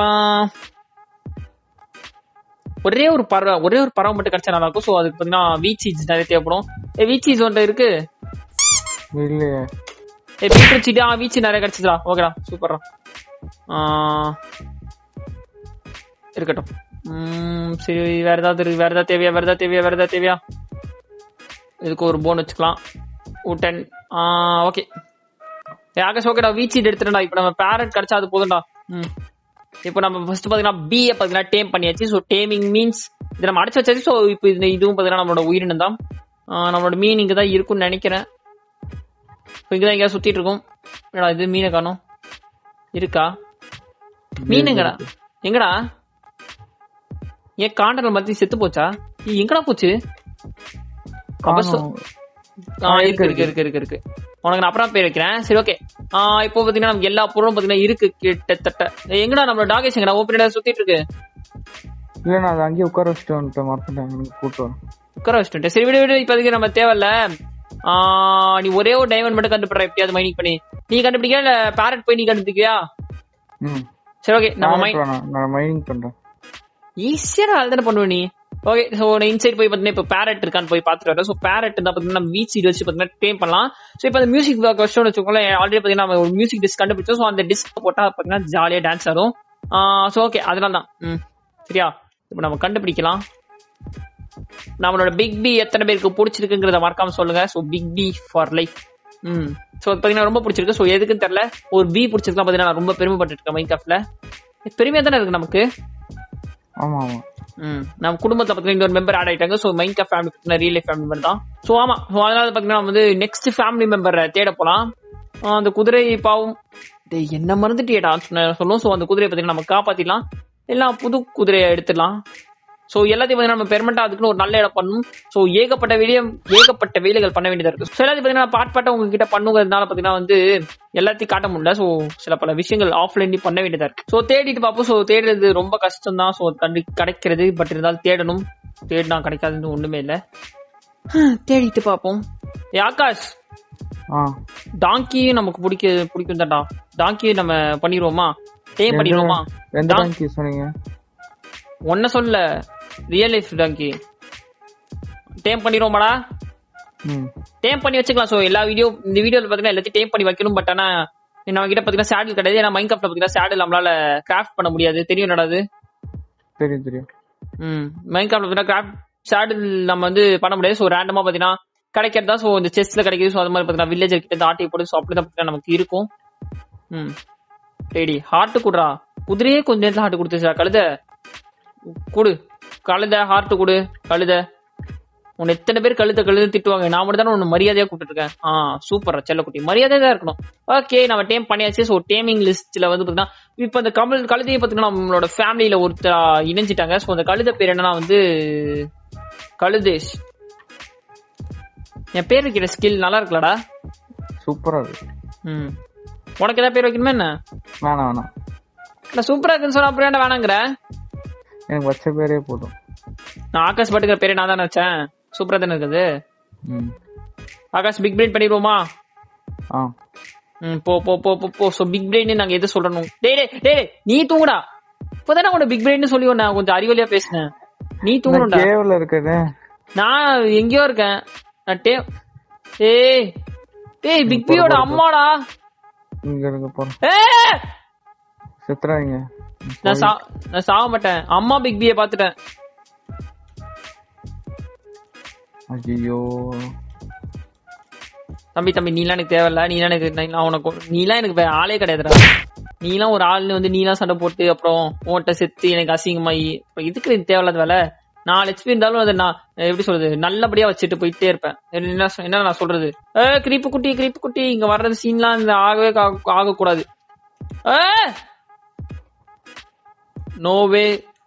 ஒரே ஒரு பறவை ஒரே ஒரு பறவை மட்டும் கிடைச்சா நல்லா இருக்கும் சோ அதுக்கு பாத்தீங்கன்னா வீச் சீஸ் நிறைய தேவைப்படும் ஏ வீச் சீஸ் ஒன்று இருக்கு இல்லையே ஏ பீட்ரூட் சீட்டு ஆ வீச்சு நிறைய கிடைச்சதுடா ஓகேடா சூப்பர்டா ஆ, இருக்கட்டும் ம், சரி வேற ஏதாவது இருக்கு வேற ஏதாவது தேவையா வேற ஏதாவது தேவையா வேற ஏதாவது தேவையா இதுக்கு ஒரு போன் வச்சுக்கலாம் ஊட்டன் ஓகே ஆகாஷ் ஓகேடா வீச்சு எடுத்துட்டா இப்போ நம்ம பேரட் கிடைச்சா அது போதும்டா ம் இப்போ நம்ம ஃபர்ஸ்ட் பாத்தீங்கன்னா பி பாத்தீங்கன்னா டேம் பண்ணியாச்சு ஸோ டேமிங் மீன்ஸ் இதை நம்ம அடைச்சு வச்சாச்சு ஸோ இப்போ இது இதுவும் பாத்தீங்கன்னா நம்மளோட உயிரினம் தான் ஆ, நம்மளோட மீன் இங்க தான் இருக்கும்னு நினைக்கிறேன் இப்போ இங்கதான் எங்கேயாவது சுத்திட்டு இருக்கும் என்னடா இது மீனை காணோம் இருக்கா மீன் எங்கடா எங்கடா ஏன் காண்டல் மத்தி செத்து போச்சா ஏய், எங்கடா போச்சு அபசு- காணோம். ஆ, இருக்கு இருக்கு இருக்கு இருக்கு இருக்கு உனக்கு நான் அப்புறம் பேர் வைக்கிறேன் சரி ஓகே இப்போ பாத்தீங்கன்னா நமக்கு எல்லா பொருளும் பாத்தீங்கன்னா இருக்கு கிட்டத்தட்ட ஏய், எங்கடா நம்மளோட டாகேஷ் எங்கடா ஓப்பன் சுத்திட்டு இருக்கு இல்ல நான் அதை அங்கேயே உட்கார வச்சுட்டு வந்துட்டேன் மறந்துட்டேன் எனக்கு கூட்டு வரேன் உட்கார வச்சுட்டேன் சரி விடு விடு இப்போதைக்கு நம்ம தேவையில்ல ஆ, நீ ஒரே ஒரு டைமண்ட் மட்டும் கண்டுபிடுற எப்படியாவது மைனிங் பண்ணி நீ கண்டுபிடிக்க இல்ல பேரட் போய் நீ கண்டுபிடிக்கியா ம் சரி ஓகே நம்ம மைண்ட் வேணாம், நான் மைனிங் பண்றேன் ஈஸியா அது தானே பண்ணுவ நீ ஓகே ஸோ நான் இன்சைட் போய் பார்த்தீங்கன்னா இப்போ பேரட் இருக்கான்னு போய் பார்த்துட்டு வரேன் ஸோ பேரட் தான் பார்த்தீங்கன்னா வீச் சீட் வச்சு பார்த்தீங்கன்னா டேம் பண்ணலாம் ஸோ இப்போ அந்த மியூசிக் கொஸ்டின் வச்சுக்கோங்களேன் ஆல்ரெடி பார்த்தீங்கன்னா நம்ம ஒரு மியூசிக் டிஸ்க் கண்டுபிடிச்சோம் ஸோ அந்த டிஸ்க் போட்டால் பார்த்தீங்கன்னா ஜாலியாக டான்ஸ் ஆடும் ஸோ ஓகே அதனால தான் ம் சரியா இப்போ நம்ம கண்டுபிடிக்கலாம் நம்மளோட பிக் பி எத்தனை பேருக்கு பிடிச்சிருக்குங்கிறத மறக்காம சொல்லுங்க so big B for life ம் ஸோ பார்த்தீங்கன்னா ரொம்ப பிடிச்சிருக்கு ஸோ எதுக்குன்னு தெரியல ஒரு பி பிடிச்சிருக்கலாம் பார்த்தீங்கன்னா நான் ரொம்ப பெருமைப்பட்டு இருக்கேன் மைண்ட் கிராஃப்ட்ல பெருமையா தானே இருக்கு நமக்கு ஆமா ஆமா ம் நம்ம குடும்பத்துல பாத்தீங்கன்னா இன்னொரு மெம்பர் ஆட் ஆயிட்டாங்க சோ மைண்ட் ஆஃப் ஃபேமிலி பாத்தீங்கன்னா ரியல் லைஃப் ஃபேமிலி மெம்பர் தான் சோ ஆமா சோ அதனால பாத்தீங்கன்னா நம்ம வந்து நெக்ஸ்ட் ஃபேமிலி மெம்பரை தேட போலாம் ஆ, அந்த குதிரை பாவம் டேய், என்ன மறந்துட்டியடா சொல்லும் சோ அந்த குதிரையை பாத்தீங்கன்னா நம்ம காப்பாத்திடலாம் எல்லாம் புது குதிரையை எடுத்துடலாம் சோ எல்லாத்தையும் பாத்தீங்கன்னா நம்ம பெர்மனண்டா அதுக்குன்னு ஒரு நல்ல இடம் பண்ணணும் சோ ஏகப்பட்ட வேலையை ஏகப்பட்ட வேலைகள் பண்ண வேண்டியதா இருக்கு ஸோ எல்லாத்தையும் பாத்தீங்கன்னா பாட் பாட்டா உங்ககிட்ட பண்ணுங்கிறதுனால பாத்தீங்கன்னா வந்து எல்லாத்தையும் காட்ட முடியல சோ சில பல விஷயங்கள் ஆஃப்லைன்லயும் பண்ண வேண்டியதா இருக்கு சோ தேடிட்டு பார்ப்போம் சோ தேடுறது ரொம்ப கஷ்டம் தான் சோ கண்டு கிடைக்கிறது பட் இருந்தாலும் தேடணும் தேடினா கிடைக்காதுன்னு ஒண்ணுமே இல்ல தேடிட்டு பார்ப்போம் ஏ ஆகாஷ் ஆ டாங்கியும் நமக்கு பிடிக்க பிடிக்கும் தான்டா டாங்கி நம்ம பண்ணிடுவோமா டேம் பண்ணிடுவோமா எந்த Don- டாங்கி சொன்னீங்க ஒன்ன சொல்ல ரியல் லைஃப் டாங்கி டேம் பண்ணிடுவோமாடா ம் டேம் பண்ணி வச்சுக்கலாம் சோ எல்லா வீடியோ இந்த வீடியோல பாத்தீங்கன்னா எல்லாத்தையும் டேம் பண்ணி வைக்கணும் பட் ஆனா நம்ம கிட்ட பாத்தீங்கன்னா சேடில் கிடையாது ஏன்னா மைண்ட் கிராஃப்ட்ல பாத்தீங்கன்னா சேடில் நம்மளால கிராஃப்ட் பண்ண முடியாது தெரியும் என்னடாது தெரியும் தெரியும் ம் மைண்ட் கிராஃப்ட்ல பாத்தீங்கன்னா கிராஃப்ட் சேடில் நம்ம வந்து பண்ண முடியாது சோ ரேண்டமா பாத்தீங்கன்னா கிடைக்கிறதா சோ இந்த செஸ்ல கிடைக்குது சோ அது மாதிரி பாத்தீங்கன்னா வில்லேஜர் கிட்ட இருந்து ஆட்டி போடு சோ அப்படிதான் பாத்தீங்கன்னா நமக்கு இருக்கும் ம் டேடி ஹார்ட் குடுறா குதிரையே கொஞ்ச நேரத்துல ஹார்ட் கொடுத்துச்சா கழுத குடு கழுத ஹார்ட் குடு கழுத உன்னை எத்தனை பேர் கழுத கழுத திட்டுவாங்க நான் மட்டும் தானே உன்னை மரியாதையா கூப்பிட்டு இருக்கேன் ஆ சூப்பர் செல்லக்குட்டி மரியாதையா தான் இருக்கணும் ஓகே நம்ம டேம் பண்ணியாச்சு ஸோ டேமிங் லிஸ்ட்ல வந்து பாத்தீங்கன்னா இப்போ இந்த கமல் கழுதையை பாத்தீங்கன்னா நம்மளோட ஃபேமிலியில ஒருத்தர் இணைஞ்சிட்டாங்க ஸோ அந்த கழுத பேர் என்னன்னா வந்து கழுதேஷ் என் பேர் வைக்கிற ஸ்கில் நல்லா இருக்குல்லடா சூப்பரா இருக்கு ம் உனக்கு ஏதாவது பேர் வைக்கணுமா என்ன வேணாம் வேணாம் நான் சூப்பரா இருக்குன்னு சொன்னா அப்புறம் ஏன்டா வேணாங்கிற எனக்கு வச்ச பேரே போதும் நான் ஆகாஷ் பாட்டுக்கிற பேரே நான் தானே வச்சேன் சூப்பரா தானே இருக்குது ம் ஆகாஷ் பிக் பிரெயின் பண்ணிடுவோமா ஆ ம் போ போ போ போ போ ஸோ பிக் பிரெயின் நாங்க எது சொல்லணும் டேய் டேய் டேய் டேய், நீ தூங்குடா இப்பதானே உன பிக் பிரெயின் சொல்லி நான் கொஞ்சம் அறிவலியா பேசினேன் நீ தூங்கணும்டா கேவல இருக்கதே நான் எங்கேயோ இருக்கேன் நான் டே ஏய் டேய் பிக் பியோட அம்மாடா இங்க இருக்க போறோம் ஏய் செத்துறாங்க நான் சா நான் சாக மாட்டேன் அம்மா பிக் பியை பார்த்துட்டேன் ஐயோ தம்பி தம்பி நீலாம் எனக்கு தேவையில்ல நீலாம் எனக்கு நான் உனக்கு நீலாம் எனக்கு வேற ஆளே கிடையாதுடா நீலாம் ஒரு ஆள்னு வந்து நீலாம் சண்டை போட்டு அப்புறம் உன்கிட்ட செத்து எனக்கு அசிங்கமாயி அப்புறம் இதுக்கு எனக்கு தேவையில்லாத வேலை நாலு ஹெச்பி இருந்தாலும் அதை நான் எப்படி சொல்றது நல்லபடியா வச்சுட்டு போயிட்டே இருப்பேன் என்ன சொ- என்ன நான் சொல்றது ஏ கிரீப்பு குட்டி கிரீப்பு குட்டி இங்க வர்றது சீன்லாம் இந்த ஆகவே ஆக- ஆகக்கூடாது ஏ நோவே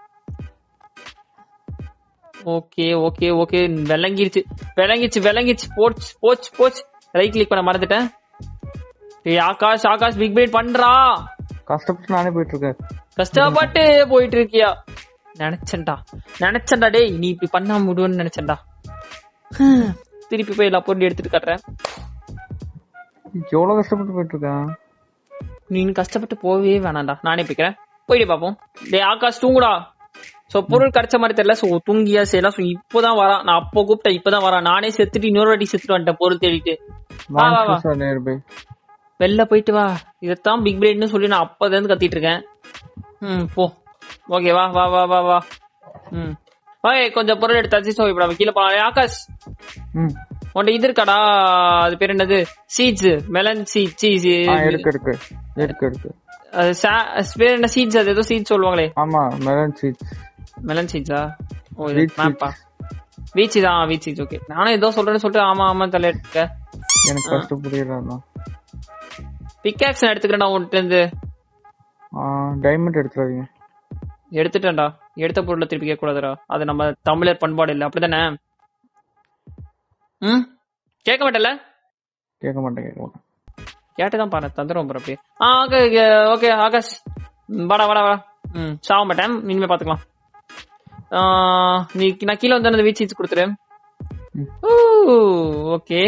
ஓகே ஓகே ஓகே விளங்கிருச்சு விளங்கிச்சு விளங்கிச்சு போச்சு போச்சு போச்சு ரைட் கிளிக் பண்ண மறந்துட்டேன் ஏய் ஆகாஷ் ஆகாஷ் பிக் பிரேட் பண்றா கஷ்டப்பட்டு நானே போயிட்டு இருக்கேன் கஷ்டப்பட்டு போயிட்டு இருக்கியா நினைச்சேன்டா நினைச்சேன்டா டேய் நீ இப்படி பண்ணாம விடுவேன்னு நினைச்சேன்டா ஹம், திருப்பி போய் எல்லா பொருளையும் எடுத்துட்டு காட்டுறேன் எவ்வளவு கஷ்டப்பட்டு போயிட்டு இருக்கேன் நீ கஷ்டப்பட்டு போகவே வேணாம்டா நானே போய்க்கிறேன் போயிட்டு பாப்போம் டேய் ஆகாஷ் தூங்குடா சோ பொருள் கிடைச்ச மாதிரி தெரியல சோ தூங்கியா செய்யலாம் சோ இப்போதான் வரான் நான் அப்போ கூப்பிட்டேன் இப்பதான் வரான் நானே செத்துட்டு இன்னொரு வாட்டி செத்துட்டு வந்துட்டேன் பொருள் தேடிட்டு வா, வா. மான்ஸ்டர்ஸ் ஆர் நியர் பை வெளில போயிட்டு வா இதைத்தான் பிக் பிரெயின்னு சொல்லி நான் அப்பதான் இருந்து கத்திட்டு இருக்கேன் ம் போ ஓகே வா வா வா வா வா ம் ஓகே கொஞ்சம் பொருள் எடுத்தாச்சு ஸோ இப்போ நம்ம கீழே போலாம் ஏய், ஆகாஷ் ம் உன்ட இது இருக்காடா அது பேர் என்னது சீட்ஸ் மெலன் சீட் சீஸ் ஆ இருக்கு இருக்கு இருக்கு இருக்கு பேர் என்ன சீட்ஸ் அது ஏதோ சீட்ஸ் சொல்லுவாங்களே ஆமா மெலன் சீட்ஸ் மெலன் சீட்ஸா ஓ இது Wheat seeds. மேப்பா வீச்சி தான் வீச் சீட்ஸ் ஓகே நானும் ஏதோ சொல்றேன்னு சொல்லிட்டு ஆமா ஆமா தலையிட்ட எனக்கு ஃபர்ஸ்ட் புரியல பிக்காக்ஸ் நான் எடுத்துக்கிறேன் உன்கிட்ட இருந்து டைமண்ட் எடுத்துறாதீங்க எடுத்துட்டேன்டா எடுத்த பொருளை திருப்பி கேட்க கூடாதுடா அது நம்ம தமிழர் பண்பாடு இல்லை அப்படிதானே ம் கேட்க மாட்டல கேட்க மாட்டேன் கேட்க மாட்டேன் கேட்டுதான் பாரு தந்துடும் பாரு அப்படியே ஆ ஓகே ஓகே ஆகாஷ் ம், வாடா வாடா வாடா ம் சாக மாட்டேன் இனிமே பாத்துக்கலாம் ஆ, நீ நான் கீழே வந்து அந்த வீச்சு கொடுத்துரு ம். ஓகே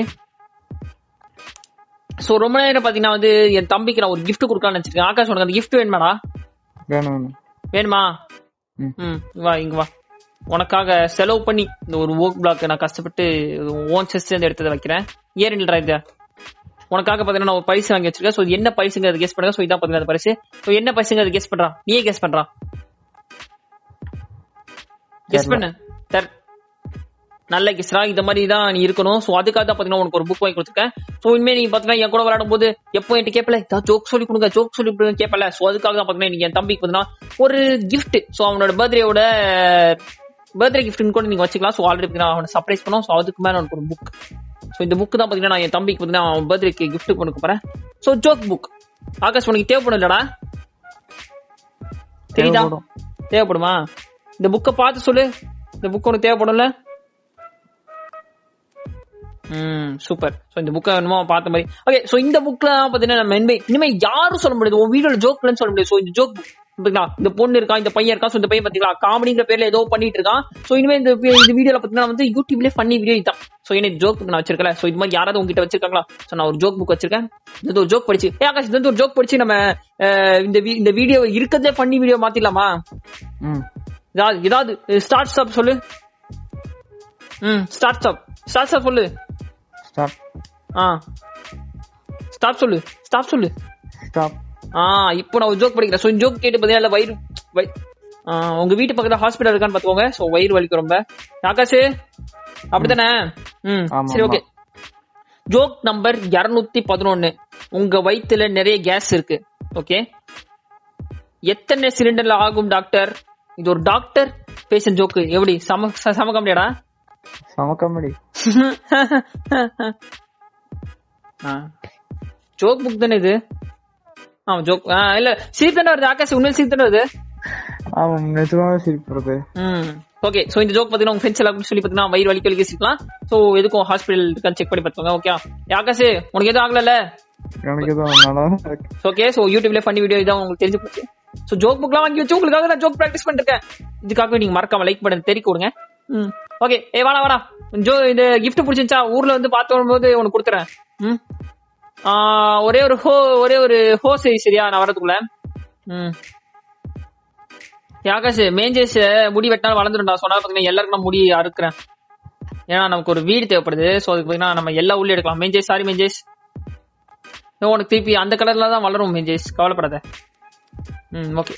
சோ ரொம்ப நேரம் பாத்தீங்கன்னா வந்து என் தம்பிக்கு நான் ஒரு gift கொடுக்கலாம்னு நினைச்சிருக்கேன் ஆகாஷ் உனக்கு அந்த gift வேணுமாடா வேணும் வேணும் வேணுமா ம். ம் வா இங்க வா உனக்காக செலவு பண்ணி இந்த ஒரு ஒர்க் பிளாக் நான் கஷ்டப்பட்டு ஓன் செஸ்ட் இருந்து எடுத்ததை வைக்கிறேன் ஏன் இல்லடா இது உனக்காக பாத்தீங்கன்னா நான் ஒரு பரிசு வாங்கி வச்சிருக்கேன் சோ என்ன பரிசுங்க அது கெஸ் பண்ணுங்க சோ இதான் பாத்தீங்கன்னா அந்த பரிசு சோ என்ன பரிசுங்க அது கெஸ் பண்றான் நீயே கெஸ் பண்றான் கெஸ் தெரியல. பண்ணு தர் நல்ல கெஸ்ரா இந்த மாதிரி தான் நீ இருக்கணும் சோ அதுக்காக தான் பாத்தீங்கன்னா உனக்கு ஒரு புக் வாங்கி கொடுத்துருக்கேன் சோ இனிமே நீ பாத்தீங்கன்னா என் கூட விளையாடும் போது எப்போ என்கிட்ட கேட்பல ஜோக் சொல்லி கொடுங்க ஜோக் சொல்லி கொடுங்க கேட்பல சோ அதுக்காக தான் பாத்தீங்கன்னா நீங்க என் தம்பிக்கு பாத்தீங்கன்னா ஒரு gift சோ அவனோட பர்த்டேவோட பர்த்டே கிஃப்ட்னு கூட நீங்க வச்சுக்கலாம் சோ ஆல்ரெடி பாத்தீங்கன்னா அவனை சர்ப்ரைஸ் பண்ணோம் சோ அதுக்கு மேல உனக்கு ஒரு புக் சோ இந்த புக் தான் பாத்தீங்கன்னா நான் என் தம்பிக்கு பாத்தீங்கன்னா அவன் பர்த்டேக்கு gift கொடுக்க போறேன் சோ ஜோக் புக் ஆகாஷ் உனக்கு தேவைப்படும் இல்லடா தெரியுதா தேவைப்படும். தேவைப்படுமா இந்த புக்கை பார்த்து சொல்லு இந்த புக் உனக்கு தேவைப்படும்ல ம் சூப்பர் சோ இந்த புக்கை என்னமோ பார்த்த மாதிரி ஓகே சோ இந்த புக்ல பாத்தீங்கன்னா நம்ம இனிமே இனிமே யாரும் சொல்ல முடியாது உன் வீடியோல ஜோக்லன்னு சொல்ல முடியாது சோ இந்த ஜோக் பாத்தீங்களா இந்த பொண்ணு இருக்கா இந்த பையன் இருக்கா சோ இந்த பையன் பாத்தீங்களா காமெடிங்கிற பேர்ல ஏதோ பண்ணிட்டு இருக்கான் சோ இனிமே இந்த வி- இந்த வீடியோல பாத்தீங்கன்னா வந்து யூடியூப்லயே பண்ணி வீடியோ இதான் சோ என்ன ஜோக் புக் நான் வச்சிருக்கல சோ இது மாதிரி யாராவது உங்ககிட்ட வச்சிருக்காங்களா சோ நான் ஒரு ஜோக் புக் வச்சிருக்கேன் இது ஒரு ஜோக் படிச்சு ஏ ஆகாஷ் இது வந்து ஒரு ஜோக் படிச்சு நம்ம அஹ், இந்த வி- இந்த வீடியோ இருக்கிறதே பண்ணி வீடியோ மாத்திடலாமா ம் ஏதாவது ஏதாவது ஸ்டார்ட் ஸ்டாப் சொல்லு ம் ஸ்டார்ட் ஸ்டாப் ஸ்டார்ட் ஸ்டாப் சொல்லு ஸ்டாப் ஆ ஸ்டாப் சொல்லு ஸ்டாப் சொல்லு ஸ்டாப் ஆ இப்போ நான் ஒரு ஜோக் படிக்கிறேன் ஸோ ஜோக் கேட்டு பார்த்தீங்கன்னா வயிறு வயி- ஆ, உங்க வீட்டு பக்கத்துல ஹாஸ்பிட்டல் இருக்கான்னு பாத்துக்கோங்க ஸோ வயிறு வலிக்கும் ரொம்ப ஆகாஷ் அப்படித்தானே ம் ஆமா, சரி ஆமா. ஓகே ஜோக் நம்பர் இருநூத்தி பதினொன்னு உங்க வயித்துல நிறைய கேஸ் இருக்கு ஓகே எத்தனை சிலிண்டர்ல ஆகும் டாக்டர் இது ஒரு டாக்டர் பேஷண்ட் ஜோக்கு எப்படி சம ச- சம கம்மியாடா செம காமெடி ஜோக் புக் தானே இது ஆமா ஜோக் இல்ல சிரிப்பு தானே வருது ஆகாஷ் உண்மையில சிரிப்பு தானே வருது ஆமா நிஜமாவே சிரிப்புறது ம் ஓகே சோ இந்த ஜோக் பாத்தீங்கன்னா உங்க ஃப்ரெண்ட்ஸ் எல்லாம் சொல்லி பாத்தீங்கன்னா வயிறு வலிக்க வலிக்க சிரிக்கலாம் சோ எதுக்கும் ஹாஸ்பிடல் இருக்கான்னு செக் பண்ணி பார்த்துக்கோங்க ஓகே ஆகாஷ் உனக்கு எதுவும் ஆகல எனக்கு எதுவும் நல்லா தான் இருக்கு ஓகே சோ யூடியூப்ல ஃபன்னி வீடியோ இதான் உங்களுக்கு தெரிஞ்சு போச்சு சோ ஜோக் புக்லாம் வாங்கி வச்சு உங்களுக்காக நான் ஜோக் பிராக்டிஸ் பண்ணிருக்கேன் இதுக்காக நீங்க மறக்காம லைக் பண்ணி தெரிவிக்க கொடுங்க ம் ஓகே ஏ வாடா வாடா ஜோ இந்த gift பிடிச்சிருந்துச்சா ஊர்ல வந்து பார்த்து வரும்போது உனக்கு கொடுத்துறேன் ம் ஆ, ஒரே ஒரு ஹோ ஒரே ஒரு ஹோ சரி சரியா நான் வரதுக்குள்ள ம் ஆகாஷ் மேஞ்சேஸ் முடி வெட்டினாலும் வளர்ந்துரும்டா சொன்னா பாத்தீங்கன்னா எல்லாருக்கும் நான் முடி அறுக்குறேன் ஏன்னா நமக்கு ஒரு வீடு தேவைப்படுது சோ அதுக்கு பாத்தீங்கன்னா நம்ம எல்லா உள்ளே எடுக்கலாம் மேஞ்சேஸ் சாரி மேஞ்சேஸ் ஏன் உனக்கு திருப்பி அந்த கலர்ல தான் வளரும் மேஞ்சேஸ் கவலைப்படாத ம் ஓகே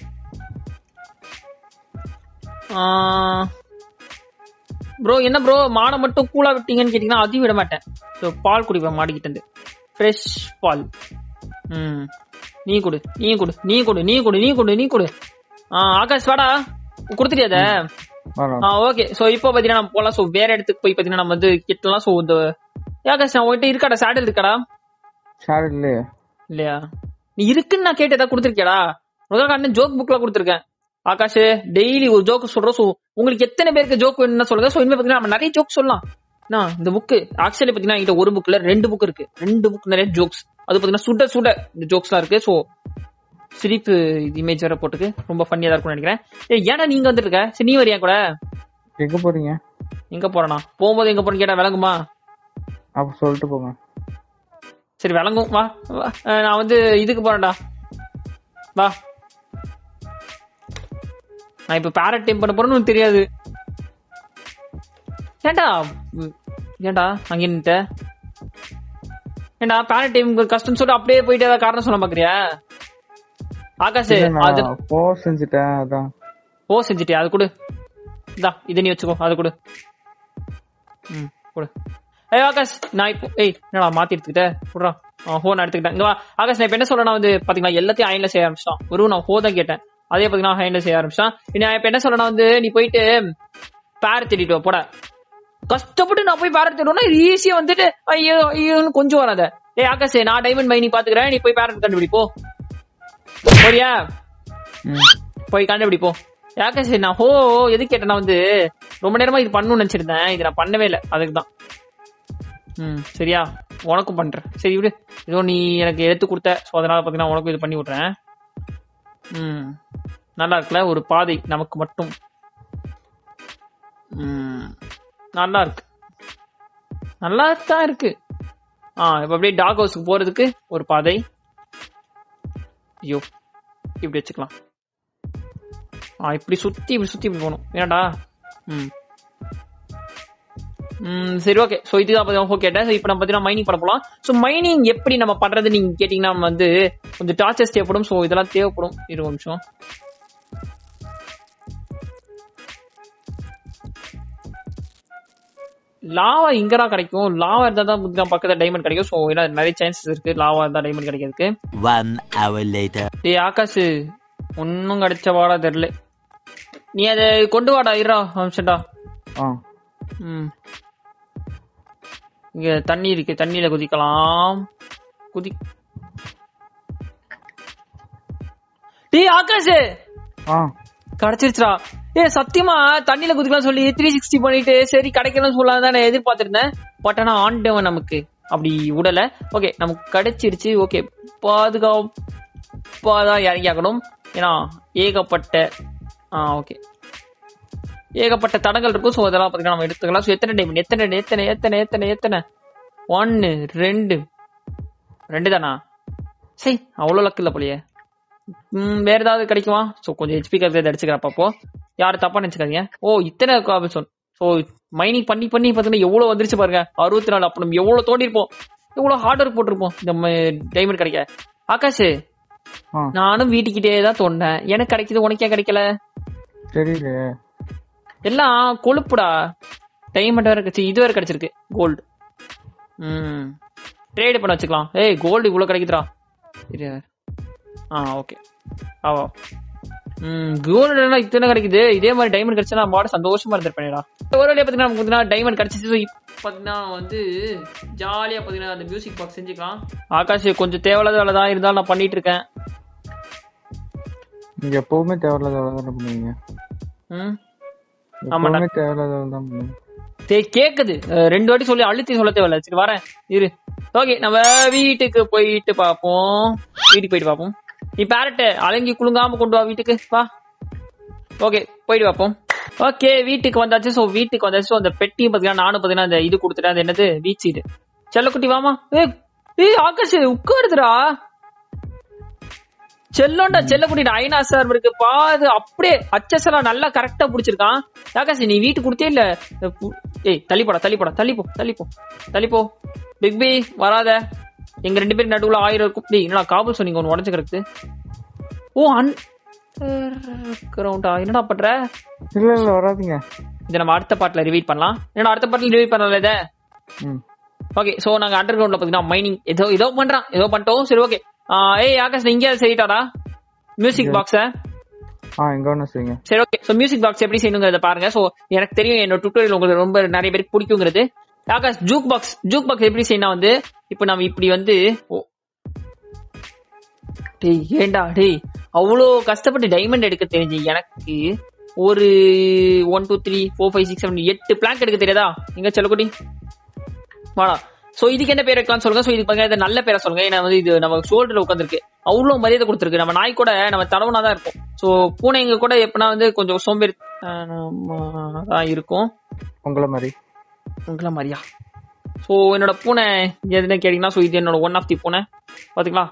ப்ரோ என்ன ப்ரோ மாடை மட்டும் கூலா விட்டீங்கன்னு கேட்டீங்கன்னா அதையும் விட மாட்டேன் ஸோ பால் குடிப்பேன் மாடிக்கிட்ட இருந்து ஃப்ரெஷ் பால் ம் நீ கொடு நீ கொடு நீ கொடு நீ கொடு நீ கொடு நீ கொடு ஆ ஆகாஷ் வாடா கொடுத்துட்டியாத வரோம் ஆ ஓகே சோ இப்போ பாத்தீங்கன்னா நம்ம போலாம் சோ வேற இடத்துக்கு போய் பாத்தீங்கன்னா நம்ம வந்து கிட்டலாம் சோ இந்த ஆகாஷ் நான் உன்கிட்ட இருக்காடா சேடல் இருக்காடா ஷேர் இல்லையே இல்லையா நீ இருக்குன்னு நான் கேட்டு ஏதாவது கொடுத்துருக்கியாடா முதல்ல அண்ணன் ஜோக் புக்ல கொடுத்துருக்கேன் ஆகாஷ் டெய்லி ஒரு ஜோக் சொல்றோம் சோ உங்களுக்கு எத்தனை பேருக்கு ஜோக் வேணும்னு சொல்லுங்க சோ இனிமே பாத்தீங்கன்னா நம்ம நிறைய ஜோக் சொல்லலாம் நான் இந்த புக் ஆக்சுவலி பாத்தீங்கன்னா என்கிட்ட ஒரு புக்ல ரெண்டு புக் இருக்கு ரெண்டு புக் நிறைய ஜோக்ஸ் அது பாத்தீங்கன்னா சுட சுட இந்த ஜோக்ஸ்லாம் இருக்கு சோ சிரிப்பு இமேஜ் வேற போட்டுக்கு ரொம்ப ஃபன்னியா தான் இருக்கும்னு நினைக்கிறேன் ஏய், ஏன்டா நீங்க வந்துட்டு இருக்க சரி நீ வரியா கூட எங்க போறீங்க எங்க போறனா போகும்போது எங்க போறேன்னு கேட்டா விளங்குமா அப்ப சொல்லிட்டு போங்க சரி விளங்கும் வா வா. அஹ் நான் வந்து இதுக்கு போறேன்டா வா நான் இப்ப பேரட் டைம் பண்ண போறேன்னு உனக்கு தெரியாது ஏன்டா உம், ஏன்டா அங்க நின்னுட்ட ஏண்டா பேரண்ட் டைம் கஷ்டம் சொல்லிட்டு அப்படியே போயிட்டு ஏதாவது காரணம் சொல்ல பாக்குறியா ஆகாஷ் அது நான் போ செஞ்சுட்டேன் அதான் ஓ செஞ்சுட்டியா அது கொடு இந்தா இது நீ வச்சுக்கோ அது கொடு ம் கொடு ஏய் ஆகாஷ் நான் இப்போ ஏய் என்னடா மாத்தி எடுத்துக்கிட்ட குடுறா ஹோ நான் எடுத்துக்கிட்டேன் இங்க வா ஆகாஷ் நான் இப்ப என்ன சொல்றேன்னா வந்து பாத்தீங்களா எல்லாத்தையும் அயன்ல செய்ய ஆரம்பிச்சிட்டான் ஒரு நான் ஹோ தான் கேட்டேன் அதே பாத்தீங்கன்னா அயன்ல செய்ய ஆரம்பிச்சிட்டான் நான் இப்ப என்ன சொல்றேன்னா வந்து நீ போயிட்டு பேர தேடிட்டு வா போட கஷ்டப்பட்டு நான் போய் பேர தேடுவேன்னா ஈஸியா வந்துட்டு ஐயோ ஐயோன்னு கொஞ்சம் வராத ஏய் ஆகாஷ் நான் டைமண்ட் மைனி பாத்துக்கிறேன் நீ போய் பேரண்ட் கண்டுபிடி போ போறியா ம் போய் கண்டுபிடி போ யாக்கா சரி நான் ஹோ எது கேட்டேன்னா வந்து ரொம்ப நேரமா இது பண்ணணும்னு நினைச்சிருந்தேன் இது நான் பண்ணவே இல்லை அதுக்கு தான் ம் சரியா உனக்கும் பண்றேன் சரி விடு ஏதோ நீ எனக்கு எடுத்து கொடுத்த ஸோ அதனால பார்த்தீங்கன்னா உனக்கும் இது பண்ணி விட்றேன் ம் நல்லா இருக்குல்ல ஒரு பாதை நமக்கு மட்டும் ம் நல்லா இருக்கு நல்லா தான் இருக்கு ஆ இப்போ அப்படியே டாக் ஹவுஸுக்கு போறதுக்கு ஒரு பாதை ஐயோ இப்படி வச்சுக்கலாம் ஆ இப்படி சுத்தி இப்படி சுத்தி இப்படி போகணும் ஏன்டா ம் ம் சரி ஓகே ஸோ இதுதான் பத்தி ஓகே கேட்டேன் ஸோ இப்போ நம்ம பார்த்தீங்கன்னா மைனிங் பண்ண போகலாம் ஸோ மைனிங் எப்படி நம்ம பண்றது நீங்க கேட்டிங்கன்னா நம்ம வந்து கொஞ்சம் டார்ச்சர்ஸ் தேவைப்படும் ஸோ இதெல்லாம் தேவைப்படும் இரு ஒரு நிமிஷம் லாவா இங்கடா கிடைக்கும் லாவா இருந்தா தான் புத்தகம் பக்கத்துல டைமண்ட் கிடைக்கும் ஸோ ஏன்னா நிறைய சான்சஸ் இருக்கு லாவா இருந்தா டைமண்ட் கிடைக்கிறதுக்கு One hour later. டேய் ஆகாஷ் ஒன்னும் கிடைச்ச வாடா தெரியல நீ அதை கொண்டு வாடா இருடா அமிச்சண்டா ஆ ம் இங்க தண்ணி இருக்கு தண்ணியில குதிக்கலாம் குதி டேய் ஆகாஷ் ஆ கிடைச்சிருச்சுடா ஏய் சத்தியமா தண்ணியில குதிக்கலாம் சொல்லி த்ரீ சிக்ஸ்டி பண்ணிட்டு சரி கிடைக்கணும்னு சொல்லலாம் தான் நான் எதிர்பார்த்திருந்தேன் பட் ஆனா ஆண்டவன் நமக்கு அப்படி விடல ஓகே நமக்கு கிடைச்சிருச்சு ஓகே பாதுகாப்பாதான் இறங்கி ஆகணும் ஏன்னா ஏகப்பட்ட ஆ ஓகே ஏகப்பட்ட தடங்கள் இருக்கும் ஸோ அதெல்லாம் பார்த்தீங்கன்னா நம்ம எடுத்துக்கலாம் ஸோ எத்தனை டைமண்ட் எத்தனை எத்தனை எத்தனை எத்தனை எத்தனை ஒன்னு ரெண்டு ரெண்டு தானா சரி அவ்வளோ லக்கு இல்லை போலியே ம், வேற ஏதாவது கிடைக்குமா ஸோ கொஞ்சம் ஹெச்பி கருத்து அடிச்சுக்கிறப்ப அப்போ யாரும் தப்பா நினைச்சுக்காதீங்க ஓ இத்தனை காபிசோன் ஸோ மைனிங் பண்ணி பண்ணி பார்த்தீங்கன்னா எவ்வளோ வந்துருச்சு பாருங்க அறுபத்தி நாலு அப்போ நம்ம எவ்வளோ தோண்டிருப்போம் எவ்வளோ ஹார்ட் ஒர்க் போட்டிருப்போம் இந்த டைமண்ட் கிடைக்க ஆகாஷ் ஆ நானும் வீட்டுக்கிட்டே தான் தோண்டேன் எனக்கு கிடைக்குது உனக்கே கிடைக்கல தெரியலையே எல்லாம் கொழுப்புடா டைமண்ட் வேற கிடைச்சு இது வேற கிடைச்சிருக்கு கோல்டு ம் ட்ரேட் பண்ண வச்சுக்கலாம் ஏய் கோல்டு இவ்வளோ கிடைக்குதுடா இரு ஆ ஓகே ஆவா ம் கோல்டுனா இத்தனை கிடைக்குது இதே மாதிரி டைமண்ட் கிடைச்சா நான் பாட சந்தோஷமா இருந்திருப்பேன்டா ஒரு வழியா பார்த்தீங்கன்னா நமக்கு பார்த்தீங்கன்னா டைமண்ட் கிடைச்சிச்சு ஸோ இப்போ பார்த்தீங்கன்னா வந்து ஜாலியாக பார்த்தீங்கன்னா அந்த மியூசிக் பாக்ஸ் செஞ்சுக்கலாம் ஆகாஷ் கொஞ்சம் தேவையில்லாத வேலை தான் இருந்தாலும் நான் பண்ணிட்டு இருக்கேன் நீங்க எப்பவுமே தேவையில்லாத வேலை தானே பண்ணுவீங்க ம் ஆமாடா. எப்பவுமே தேவையில்லாத வேலை தான் பண்ணுவீங்க சரி கேக்குது அஹ் ரெண்டு வாட்டி சொல்லி அழுத்தி சொல்ல தேவையில்ல சரி வரேன் இரு ஓகே நம்ம வீட்டுக்கு போயிட்டு பாப்போம் வீட்டுக்கு போயிட்டு பாப்போம் நீ பேரட் அலங்கி குலுங்காம கொண்டு வா வீட்டுக்கு வா ஓகே போயிட்டு பாப்போம் ஓகே வீட்டுக்கு வந்தாச்சு சோ வீட்டுக்கு வந்தாச்சு So, அந்த பெட்டியும் பாத்தீங்கன்னா நானும் பாத்தீங்கன்னா அந்த இது கொடுத்துட்டேன் அது என்னது வீச் இது செல்லக்குட்டி வாமா ஏ ஏய் ஆகாஷ் உட்காருதுடா செல்லோண்டா செல்லக்குட்டி ஐநா சார் இருக்கு பாது அப்படியே அச்சஸ் எல்லாம் நல்லா கரெக்டா புடிச்சிருக்கான் ஆகாஷ் நீ வீட்டுக்கு கொடுத்தே இல்ல பு- ஏய் தள்ளி போடா தள்ளி போடா தள்ளி போ தள்ளி போ தள்ளி போ பிக் பி வராத எங்க ரெண்டு பேரும் நடுவுல ஆயிரம் இருக்கும் டேய் என்னடா காபூல் சொன்னீங்க ஒன்னு உடஞ்சு கிடக்கு ஓ அன் கிரவுண்டா என்னடா பண்ற இல்ல இல்ல வராதீங்க இதை நம்ம அடுத்த பாட்டுல ரிவீட் பண்ணலாம் என்னடா அடுத்த பாட்டுல ரிவீட் பண்ணல இதை ம் ஓகே சோ நாங்க அண்டர் கிரவுண்ட்ல பாத்தீங்கன்னா மைனிங் ஏதோ ஏதோ பண்றான் ஏதோ பண்ணிட்டோம் சரி ஓகே ஏய் ஆகாஷ் நீ இங்கே சரிட்டாடா மியூசிக் பாக்ஸ ஆ எங்க வேணா செய்யுங்க சரி ஓகே சோ மியூசிக் பாக்ஸ் எப்படி செய்யணுங்கிறத பாருங்க சோ எனக்கு தெரியும் என்னோட டுட்டோரியல் உங்களுக்கு ரொம்ப நிறைய பேருக்கு பிடிக்குங்கிறது Akash juke box juke box எப்படி செய்யணும் வந்து இப்போ நம்ம இப்படி வந்து ஓ டேய் ஏண்டா டேய் அவ்வளோ கஷ்டப்பட்டு டைமண்ட் எடுக்க தெரிஞ்சு எனக்கு ஒரு one two three four five six seven எட்டு பிளாங்க் எடுக்க தெரியாதா எங்க செல்லக்குட்டி வாடா சோ இதுக்கு என்ன பேர் வைக்கலாம்னு சொல்லுங்க சோ இதுக்கு பாத்தீங்கன்னா இது நல்ல பேரை சொல்லுங்க ஏன்னா வந்து இது நம்ம ஷோல்டர்ல உட்காந்துருக்கு அவ்வளோ மரியாதை கொடுத்துருக்கு நம்ம நாய் கூட நம்ம தடவுனா தான் இருக்கும் சோ பூனைங்க கூட எப்பனா வந்து கொஞ்சம் சோம்பேறி ஆஹ் தான் இருக்கும் உங்கள மாதிரி உங்களை மாதிரியா ஸோ என்னோட பூனை எதுன்னு கேட்டீங்கன்னா ஸோ இது என்னோட ஒன் ஆஃப் தி பூனை பாத்தீங்களா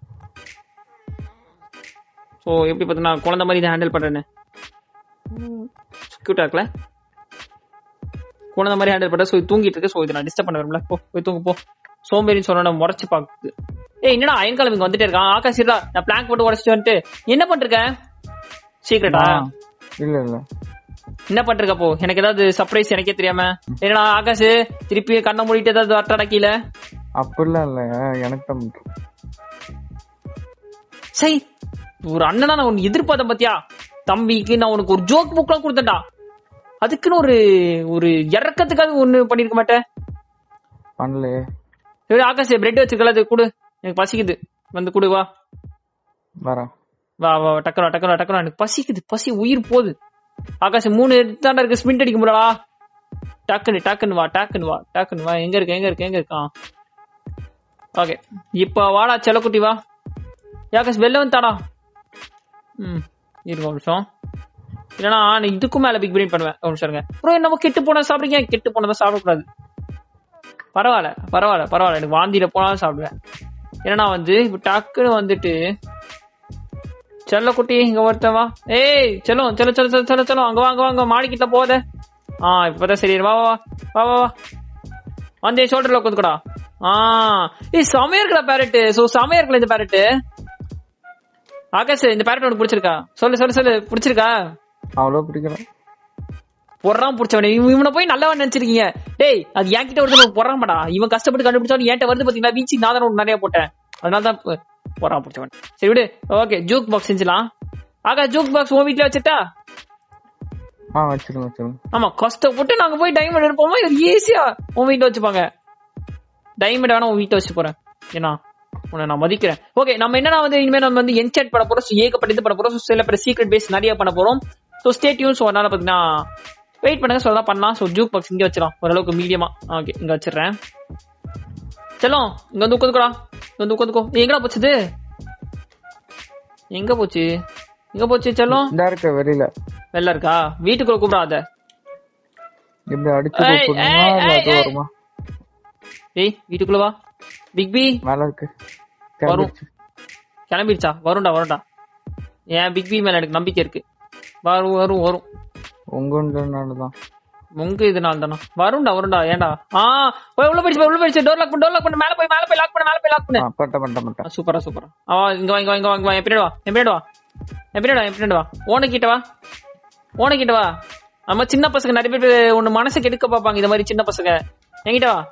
ஸோ எப்படி பார்த்தீங்கன்னா குழந்தை மாதிரி இதை ஹேண்டில் பண்றேன்னு கியூட்டா இருக்கல குழந்தை மாதிரி ஹேண்டில் பண்ற ஸோ இது தூங்கிட்டு இருக்கு ஸோ இதை நான் டிஸ்டர்ப் பண்ண வரும்ல போ போய் தூங்க போ சோம்பேறின்னு சொன்ன முறைச்சு பாக்குது ஏய் என்னடா அயன் காலம் இங்க வந்துட்டே இருக்கான் ஆகாஷ் இருடா நான் பிளாங்க் போட்டு உடச்சிட்டு வந்துட்டு என்ன பண்ணிருக்க சீக்கிரட்டா ஆ, இல்ல இல்ல என்ன பண்ணிருக்க போ எனக்கு ஏதாவது சர்ப்ரைஸ் எனக்கே தெரியாம என்னடா ஆகாஷ் திருப்பி கண்ணை மூடிட்டு ஏதாவது வரட்டா கீழே அப்படிலாம் இல்ல எனக்கு தான் முக்கியம். சை ஒரு அண்ணனா நான் உனக்கு எதிர்பார்த்தேன் பாத்தியா தம்பிக்கு நான் உனக்கு ஒரு ஜோக் புக்லாம் கொடுத்தேன்டா அதுக்குன்னு ஒரு ஒரு இறக்கத்துக்காக ஒண்ணு பண்ணிருக்க மாட்டேன் பண்ணலையே சரி ஆகாஷ் பிரெட் வச்சிருக்கல அது கொடு எனக்கு பசிக்குது வந்து கொடு வா வரேன் வா வா வா, டக்குனு வா, டக்குனு வா, டக்குனு வா. எனக்கு பசிக்குது பசி உயிர் போகுது ஆகாஷ் மூணு தாண்டா இருக்கு ஸ்பிரிண்ட் அடிக்க முடியலடா டக்குனு டக்குன்னு வா டக்குன்னு வா டக்குன்னு வா எங்க இருக்கு எங்க இருக்கு எங்க இருக்கான் ஓகே இப்ப வாடா செல்லக்குட்டி வா ஆகாஷ் வெளில வந்து தாடா ம் இருங்க ஒரு நிமிஷம் இல்லைன்னா நான் இதுக்கும் மேல பிக் பிரிண்ட் பண்ணுவேன் ஒரு நிமிஷம் இருங்க ப்ரோ நம்ம கெட்டு போன சாப்பிடுங்க கெட்டு போனதை சாப்பிடக்கூடாது பரவாயில்ல பரவாயில்ல பரவாயில்ல எனக்கு வாந்தியில போனாலும் சாப்பிடுவேன் ஏன்னா வந்து இப்ப டக்குன்னு வந்துட்டு செல்ல குட்டி இங்க ஒருத்தன் வா ஏய் செல்லும் செல்ல செல்ல செல்ல செல்ல செல்லும் அங்க வா அங்க வா அங்க மாடிக்கிட்ட போத ஆ இப்பதான் சரி வா வா வா வா வா வந்து என் ஷோல்டர்ல உட்காந்துக்கடா ஆ ஏய் செமையா இருக்குடா பேரட் சோ செமையா இருக்குல்ல இந்த பேரட் ஆகாஷ் இந்த பேரட் உனக்கு பிடிச்சிருக்கா சொல்லு சொல்லு சொல்லு பிடிச்சிருக்கா அவ்வளவு பிடிக்கல பொறாம பிடிச்சவனே இவன் இவனை போய் நல்லவன் நினைச்சிருக்கீங்க டேய் அது என்கிட்ட வருது பொறாமடா இவன் கஷ்டப்பட்டு கண்டுபிடிச்சாலும் என்கிட்ட வருது பாத்தீங்களா வீச்சு நான் தானே உனக்கு நிறைய போட்டேன் அதனால தான் பொ- பொறாம பிடிச்சவன் சரி விடு ஓகே ஜூக் பாக்ஸ் செஞ்சலாம் ஆகா ஜூக் பாக்ஸ் உன் வீட்ல வச்சுட்டா ஆ வச்சிருங்க வச்சிருங்க ஆமா கஷ்டப்பட்டு நாங்க போய் டைமண்ட் எடுப்போமா இது ஈஸியா உன் வீட்ல வச்சுப்பாங்க டைமண்ட் வேணா உன் வீட்ல வச்சு போறேன் ஏன்னா உன்னை நான் மதிக்கிறேன் ஓகே நம்ம என்னன்னா வந்து இனிமே நம்ம வந்து என்செட் பண்ண போறோம் so ஏகப்பட்டது பண்ண போறோம் so சில பேர் சீக்ரெட் பேஸ் நிறைய பண்ண போறோம் ஸோ ஸ்டேட்யூன் ஸோ அதனால பாத்தீங்கன்னா வெயிட் பண்ணுங்க ஸோ அதான் பண்ணலாம் ஸோ ஜூக் பாக்ஸ் இங்க வச்சிடலாம் ஓரளவுக்கு மீடியமா ஓகே இங்க வச்சிடுறேன் செல்லம் இங்க வந்து உட்காந்துக்கோடா இங்க வந்து உட்காந்துக்கோ எங்கடா போச்சுது எங்க போச்சு எங்க போச்சு செல்லம் இந்த இருக்க வெளியில வெளில இருக்கா வீட்டுக்குள்ள கூப்பிடாத இப்படி அடிச்சு ஏய், கூப்பிடணுமா ஏய், இல்ல அது ஏய், வருமா ஏய் வீட்டுக்குள்ள வா பிக் பி மேல இருக்கு வரும். கிளம்பிடுச்சு. கிளம்பிடுச்சா வரும்டா வரும்டா ஏன் பிக் பி மேல எனக்கு நம்பிக்கை இருக்கு வரும் வரும் வரும் உங்கன்றதுனாலதான் உங்க இதனால தானா வரும்டா வரும்டா ஏன்டா ஆ போய் உள்ள போயிடுச்சு போய் உள்ள போயிடுச்சு டோர் லாக் பண்ணு டோர் லாக் பண்ணு மேல போய் மேல போய் லாக் பண்ணு மேல போய் லாக் பண்ணு ஆ, பட்ட பட்ட பட்ட சூப்பரா சூப்பரா ஆ இங்க வா இங்க வா இங்க வா இங்க வா என் பின்னாடி வா என் பின்னாடி வா என் பின்னாடி வா என் பின்னாடி வா ஓனக்கிட்ட வா ஓனக்கிட்ட வா நம்ம சின்ன பசங்க நிறைய பேர் ஒண்ணு மனசு கெடுக்க பாப்பாங்க இந்த மாதிரி சின்ன பசங்க என்கிட்ட வா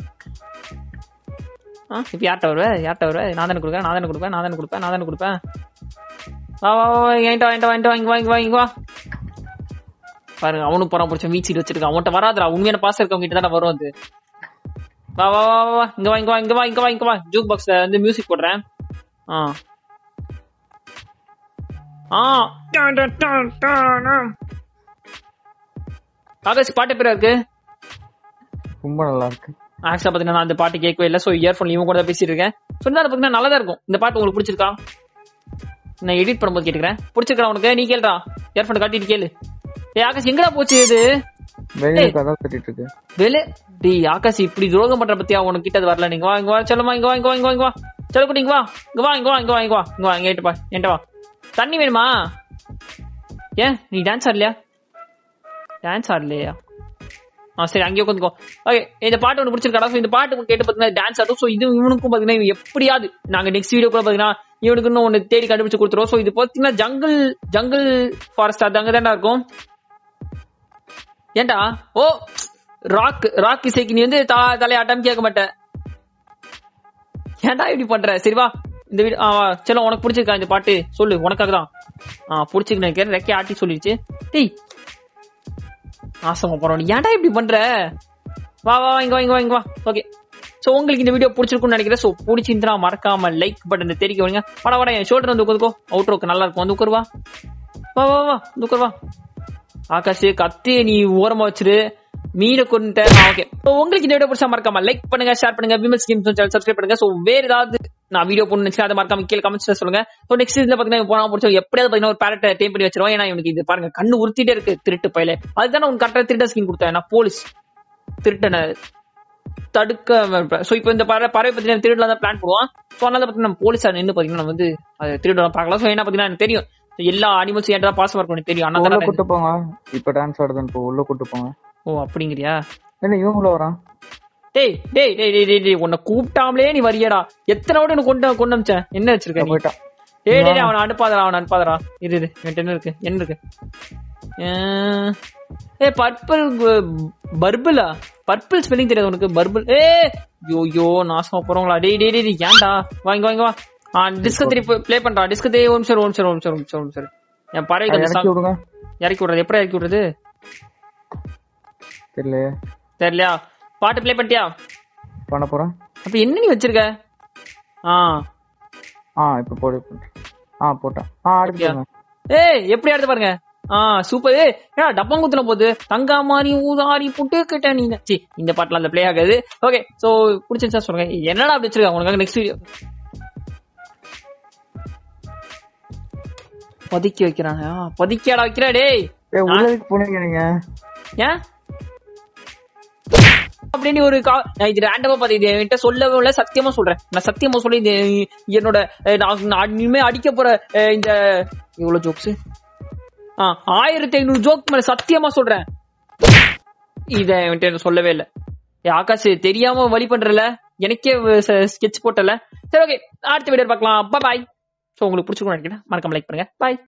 ஆ இப்ப யார்கிட்ட வருவ யார்கிட்ட வருவ நான் தானே கொடுப்பேன் நான் தானே கொடுப்பேன் நான் தானே கொடுப்பேன் நான் தானே கொடுப்பேன் வா வா வா வா, என்கிட்ட வா என்கிட்ட வா என்கிட்ட வா இங்க வா இங்க வா இங்க வா பாருங்க அவனும் போறான் பிடிச்ச வீச்சிட்டு வச்சிருக்கான் அவன்கிட்ட வராதுடா உண்மையான பாசம் இருக்கவங்க கிட்ட தானே வரும் அது வா வா வா வா, வா இங்க வா இங்க வா இங்க வா இங்க வா இங்க வா ஜூக் பாக்ஸ்ல வந்து மியூசிக் போடுறேன் ஆ ஆ டான், டான், டான், டான், ஆ. ஆகாஷ் பாட்டு எப்படியா இருக்கு ரொம்ப நல்லா இருக்கு ஆக்சுவலா பாத்தீங்கன்னா நான் அந்த பாட்டு கேட்கவே இல்லை ஸோ இயர்ஃபோன் இவங்க கூட தான் பேசிட்டு இருக்கேன் சொன்னா பாத்தீங்கன்னா நல்லா தான் இருக்கும் இந்த பாட்டு உங்களுக்கு பிடிச்சிருக்கா நான் எடிட் பண்ணும்போது கேட்டுக்கிறேன் பிடிச்சிருக்கா உனக்கு நீ கேளுடா இயர்ஃபோன் காட்டிட்டு கேளு ஏய் ஆகாஷ் எங்கடா போச்சு இது வெளியில ஏய். கதை கட்டிட்டு இருக்கு வேலு டேய் ஆகாஷ் இப்படி துரோகம் பண்ற பத்தியா உனக்கு கிட்ட அது வரல நீங்க வா இங்க வா செல்லமா இங்க வா இங்க வா இங்க வா இங்க வா செல்லக்குட்டி இங்க வா இங்க வா இங்க வா இங்க வா இங்க வா இங்க வா இங்க ஏட்டு பா என்கிட்ட வா தண்ணி வேணுமா ஏன் நீ டான்ஸ் ஆடலையா டான்ஸ் ஆடலையா ஆ சரி அங்கேயே உட்காந்துக்கோ ஓகே இந்த பாட்டு உனக்கு பிடிச்சிருக்காடா ஸோ இந்த பாட்டு கேட்டு பார்த்தீங்கன்னா டான்ஸ் ஆடும் ஸோ இது இவனுக்கும் பார்த்தீங்கன்னா இவன் எப்படியாவது நாங்கள் நெக்ஸ்ட் வீடியோ கூட பார்த்தீங்கன்னா இவனுக்கு இன்னும் ஒன்று தேடி கண்டுபிடிச்சு கொடுத்துருவோம் ஸோ இது பார்த்தீங்கன்னா ஜங்கிள் ஜங்கிள் ஃபாரஸ்ட் அது அங்கே தானே இருக்கும் ஏன்டா ஓ ராக் ராக் இசைக்கு நீ வந்து தா- தலையாட்டம் கேட்க மாட்டேன் ஏன்டா இப்படி பண்ற சரி வா இந்த வீடு ஆ சரி உனக்கு பிடிச்சிருக்கா இந்த பாட்டு சொல்லு உனக்காக தான் ஆ பிடிச்சிருக்கு நினைக்கிறேன் ரெக்கை ஆட்டி சொல்லிடுச்சு டேய் நாசமா போறோம் நீ ஏன்டா இப்படி பண்ற வா வா வா, இங்க வா இங்க வா இங்க வா ஓகே சோ உங்களுக்கு இந்த வீடியோ பிடிச்சிருக்கும்னு நினைக்கிறேன் சோ பிடிச்சிருந்தா மறக்காம லைக் பட்டன் தெரிவிக்க வைங்க வாடா வாடா என் ஷோல்டர் வந்து உட்காந்துக்கோ அவுட்ரோக்கு நல்லா இருக்கும் வந்து உட்காருவா வா வா வா வந்து உட்காருவா ஆகாஷ் கத்திய நீ ஓரமா வச்சிரு மீனை கொண்டு ஓகே உங்களுக்கு இந்த வீடியோ பிடிச்சா மறக்காம லைக் பண்ணுங்க ஷேர் பண்ணுங்க விமல் ஸ்கீம் சேனல் சப்ஸ்கிரைப் பண்ணுங்க சோ வேற ஏதாவது நான் வீடியோ போடணும் நினைச்சா அதை மறக்காம கீழே கமெண்ட்ஸ்ல சொல்லுங்க ஸோ நெக்ஸ்ட் இதுல பாத்தீங்கன்னா போனா பிடிச்ச எப்படியாவது பாத்தீங்கன்னா ஒரு பேரட்டை டேம் பண்ணி வச்சிருவோம் ஏன்னா இவனுக்கு இது பாருங்க கண்ணு உறுத்திட்டே இருக்கு திருட்டு பயில அதுதானே உன் கரெக்டா திருட்ட ஸ்கின் கொடுத்தேன் நான் போலீஸ் திருட்டனை தடுக்க சோ இப்போ இந்த பறவை பறவை பத்தி நான் திருடலாம் தான் பிளான் பண்ணுவான் ஸோ அதனால பாத்தீங்கன்னா நம்ம போலீஸா நின்று பாத்தீங்கன்னா நம்ம வந்து அதை திருடலாம் பார்க்கலாம் ஸோ என்ன பாத்தீங்கன்னா எனக்கு தெரியும் So, எல்லா அனிமல்ஸும் ஏன்டா பாசமா இருக்கும் எனக்கு தெரியும் உள்ள ஆனா கூட்டு போங்க இப்ப டான்ஸ் ஆடுதுன்னு போ உள்ள கூட்டு போங்க ஓ அப்படிங்கிறியா இல்ல இவங்கள வரான் டேய் டேய் டேய் டேய் டேய் டேய் உன்னை கூப்பிட்டாமலே நீ வரியடா எத்தனை வாட்டி உனக்கு கொண்டு கொண்டு அமிச்சேன் என்ன வச்சிருக்க நீ போயிட்டான் ஏய் டேய் டேய், அவனை அனுப்பாதடா அவனை அனுப்பாதடா இரு இரு என்கிட்ட என்ன இருக்கு என்ன இருக்கு அஹ், ஏய் பர்பிள் பர்பிளா பர்பிள் ஸ்பெல்லிங் தெரியாது உனக்கு பர்பிள் ஏ யோ யோ நாசமா போறவங்களா டேய் டேய் டேய் டேய், ஏன்டா வாங்க வாங்க வா ஆ டிஸ்க் திருப்பி ப்ளே பண்றா டிஸ்க் தே ஒரு நிமிஷம் ஒரு நிமிஷம் ஒரு நிமிஷம் ஒரு நிமிஷம் ஒரு நிமிஷம் என் பறவை கொஞ்சம் இறக்கி song விடுங்க இறக்கி விடுறது எப்படி இறக்கி விடுறது தெரியல தெரியலையா பாட்டு ப்ளே பண்ணிட்டியா பண்ண போறேன் அப்ப என்ன நீ வச்சிருக்க ஆ ஆ இப்ப போடு போட்டு ஆ போட்டேன் ஆ அடுத்து அப்படியா? போடுங்க. ஏய் எப்படி எடுத்து பாருங்க ஆ சூப்பர் ஏய் ஏடா டப்பங்குத்துல போகுது தங்கா மாதிரி ஊதாரி புட்டு கிட்ட நீ சி இந்த பாட்டுல அந்த ப்ளே ஆகாது ஓகே சோ பிடிச்சிருச்சா சொல்லுங்க என்னடா அப்படி வச்சிருக்காங்க உனக்கு நெக்ஸ்ட் வீடியோ பதுக்கி வைக்கிறானா பதுக்கியாடா வைக்கிறா டேய் ஏய் உள்ள எதுக்கு போனீங்க நீங்க ஏன் அப்படின்னு ஒரு கா நான் இது ரேண்டமா பார்த்து இது என்கிட்ட சொல்லவே இல்லை சத்தியமா சொல்றேன் நான் சத்தியமா சொல்லி இது என்னோட அஹ், நான் நான் இனிமே அடிக்க போற அஹ், இந்த இவ்வளவு ஜோக்ஸ் ஆ ஆயிரத்தி ஐநூறு ஜோக் மேல சத்தியமா சொல்றேன் இத என்கிட்ட எனக்கு சொல்லவே இல்லை ஏ ஆகாஷ் தெரியாம வழி பண்றல எனக்கே ஸ்கெட்ச் போட்டல சரி ஓகே அடுத்த வீடியோ பார்க்கலாம் பாய் சோ உங்களுக்கு பிடிச்சிருக்கும் நினைக்கிறேன் மறக்காம லைக் பண்ணுங்க பாய்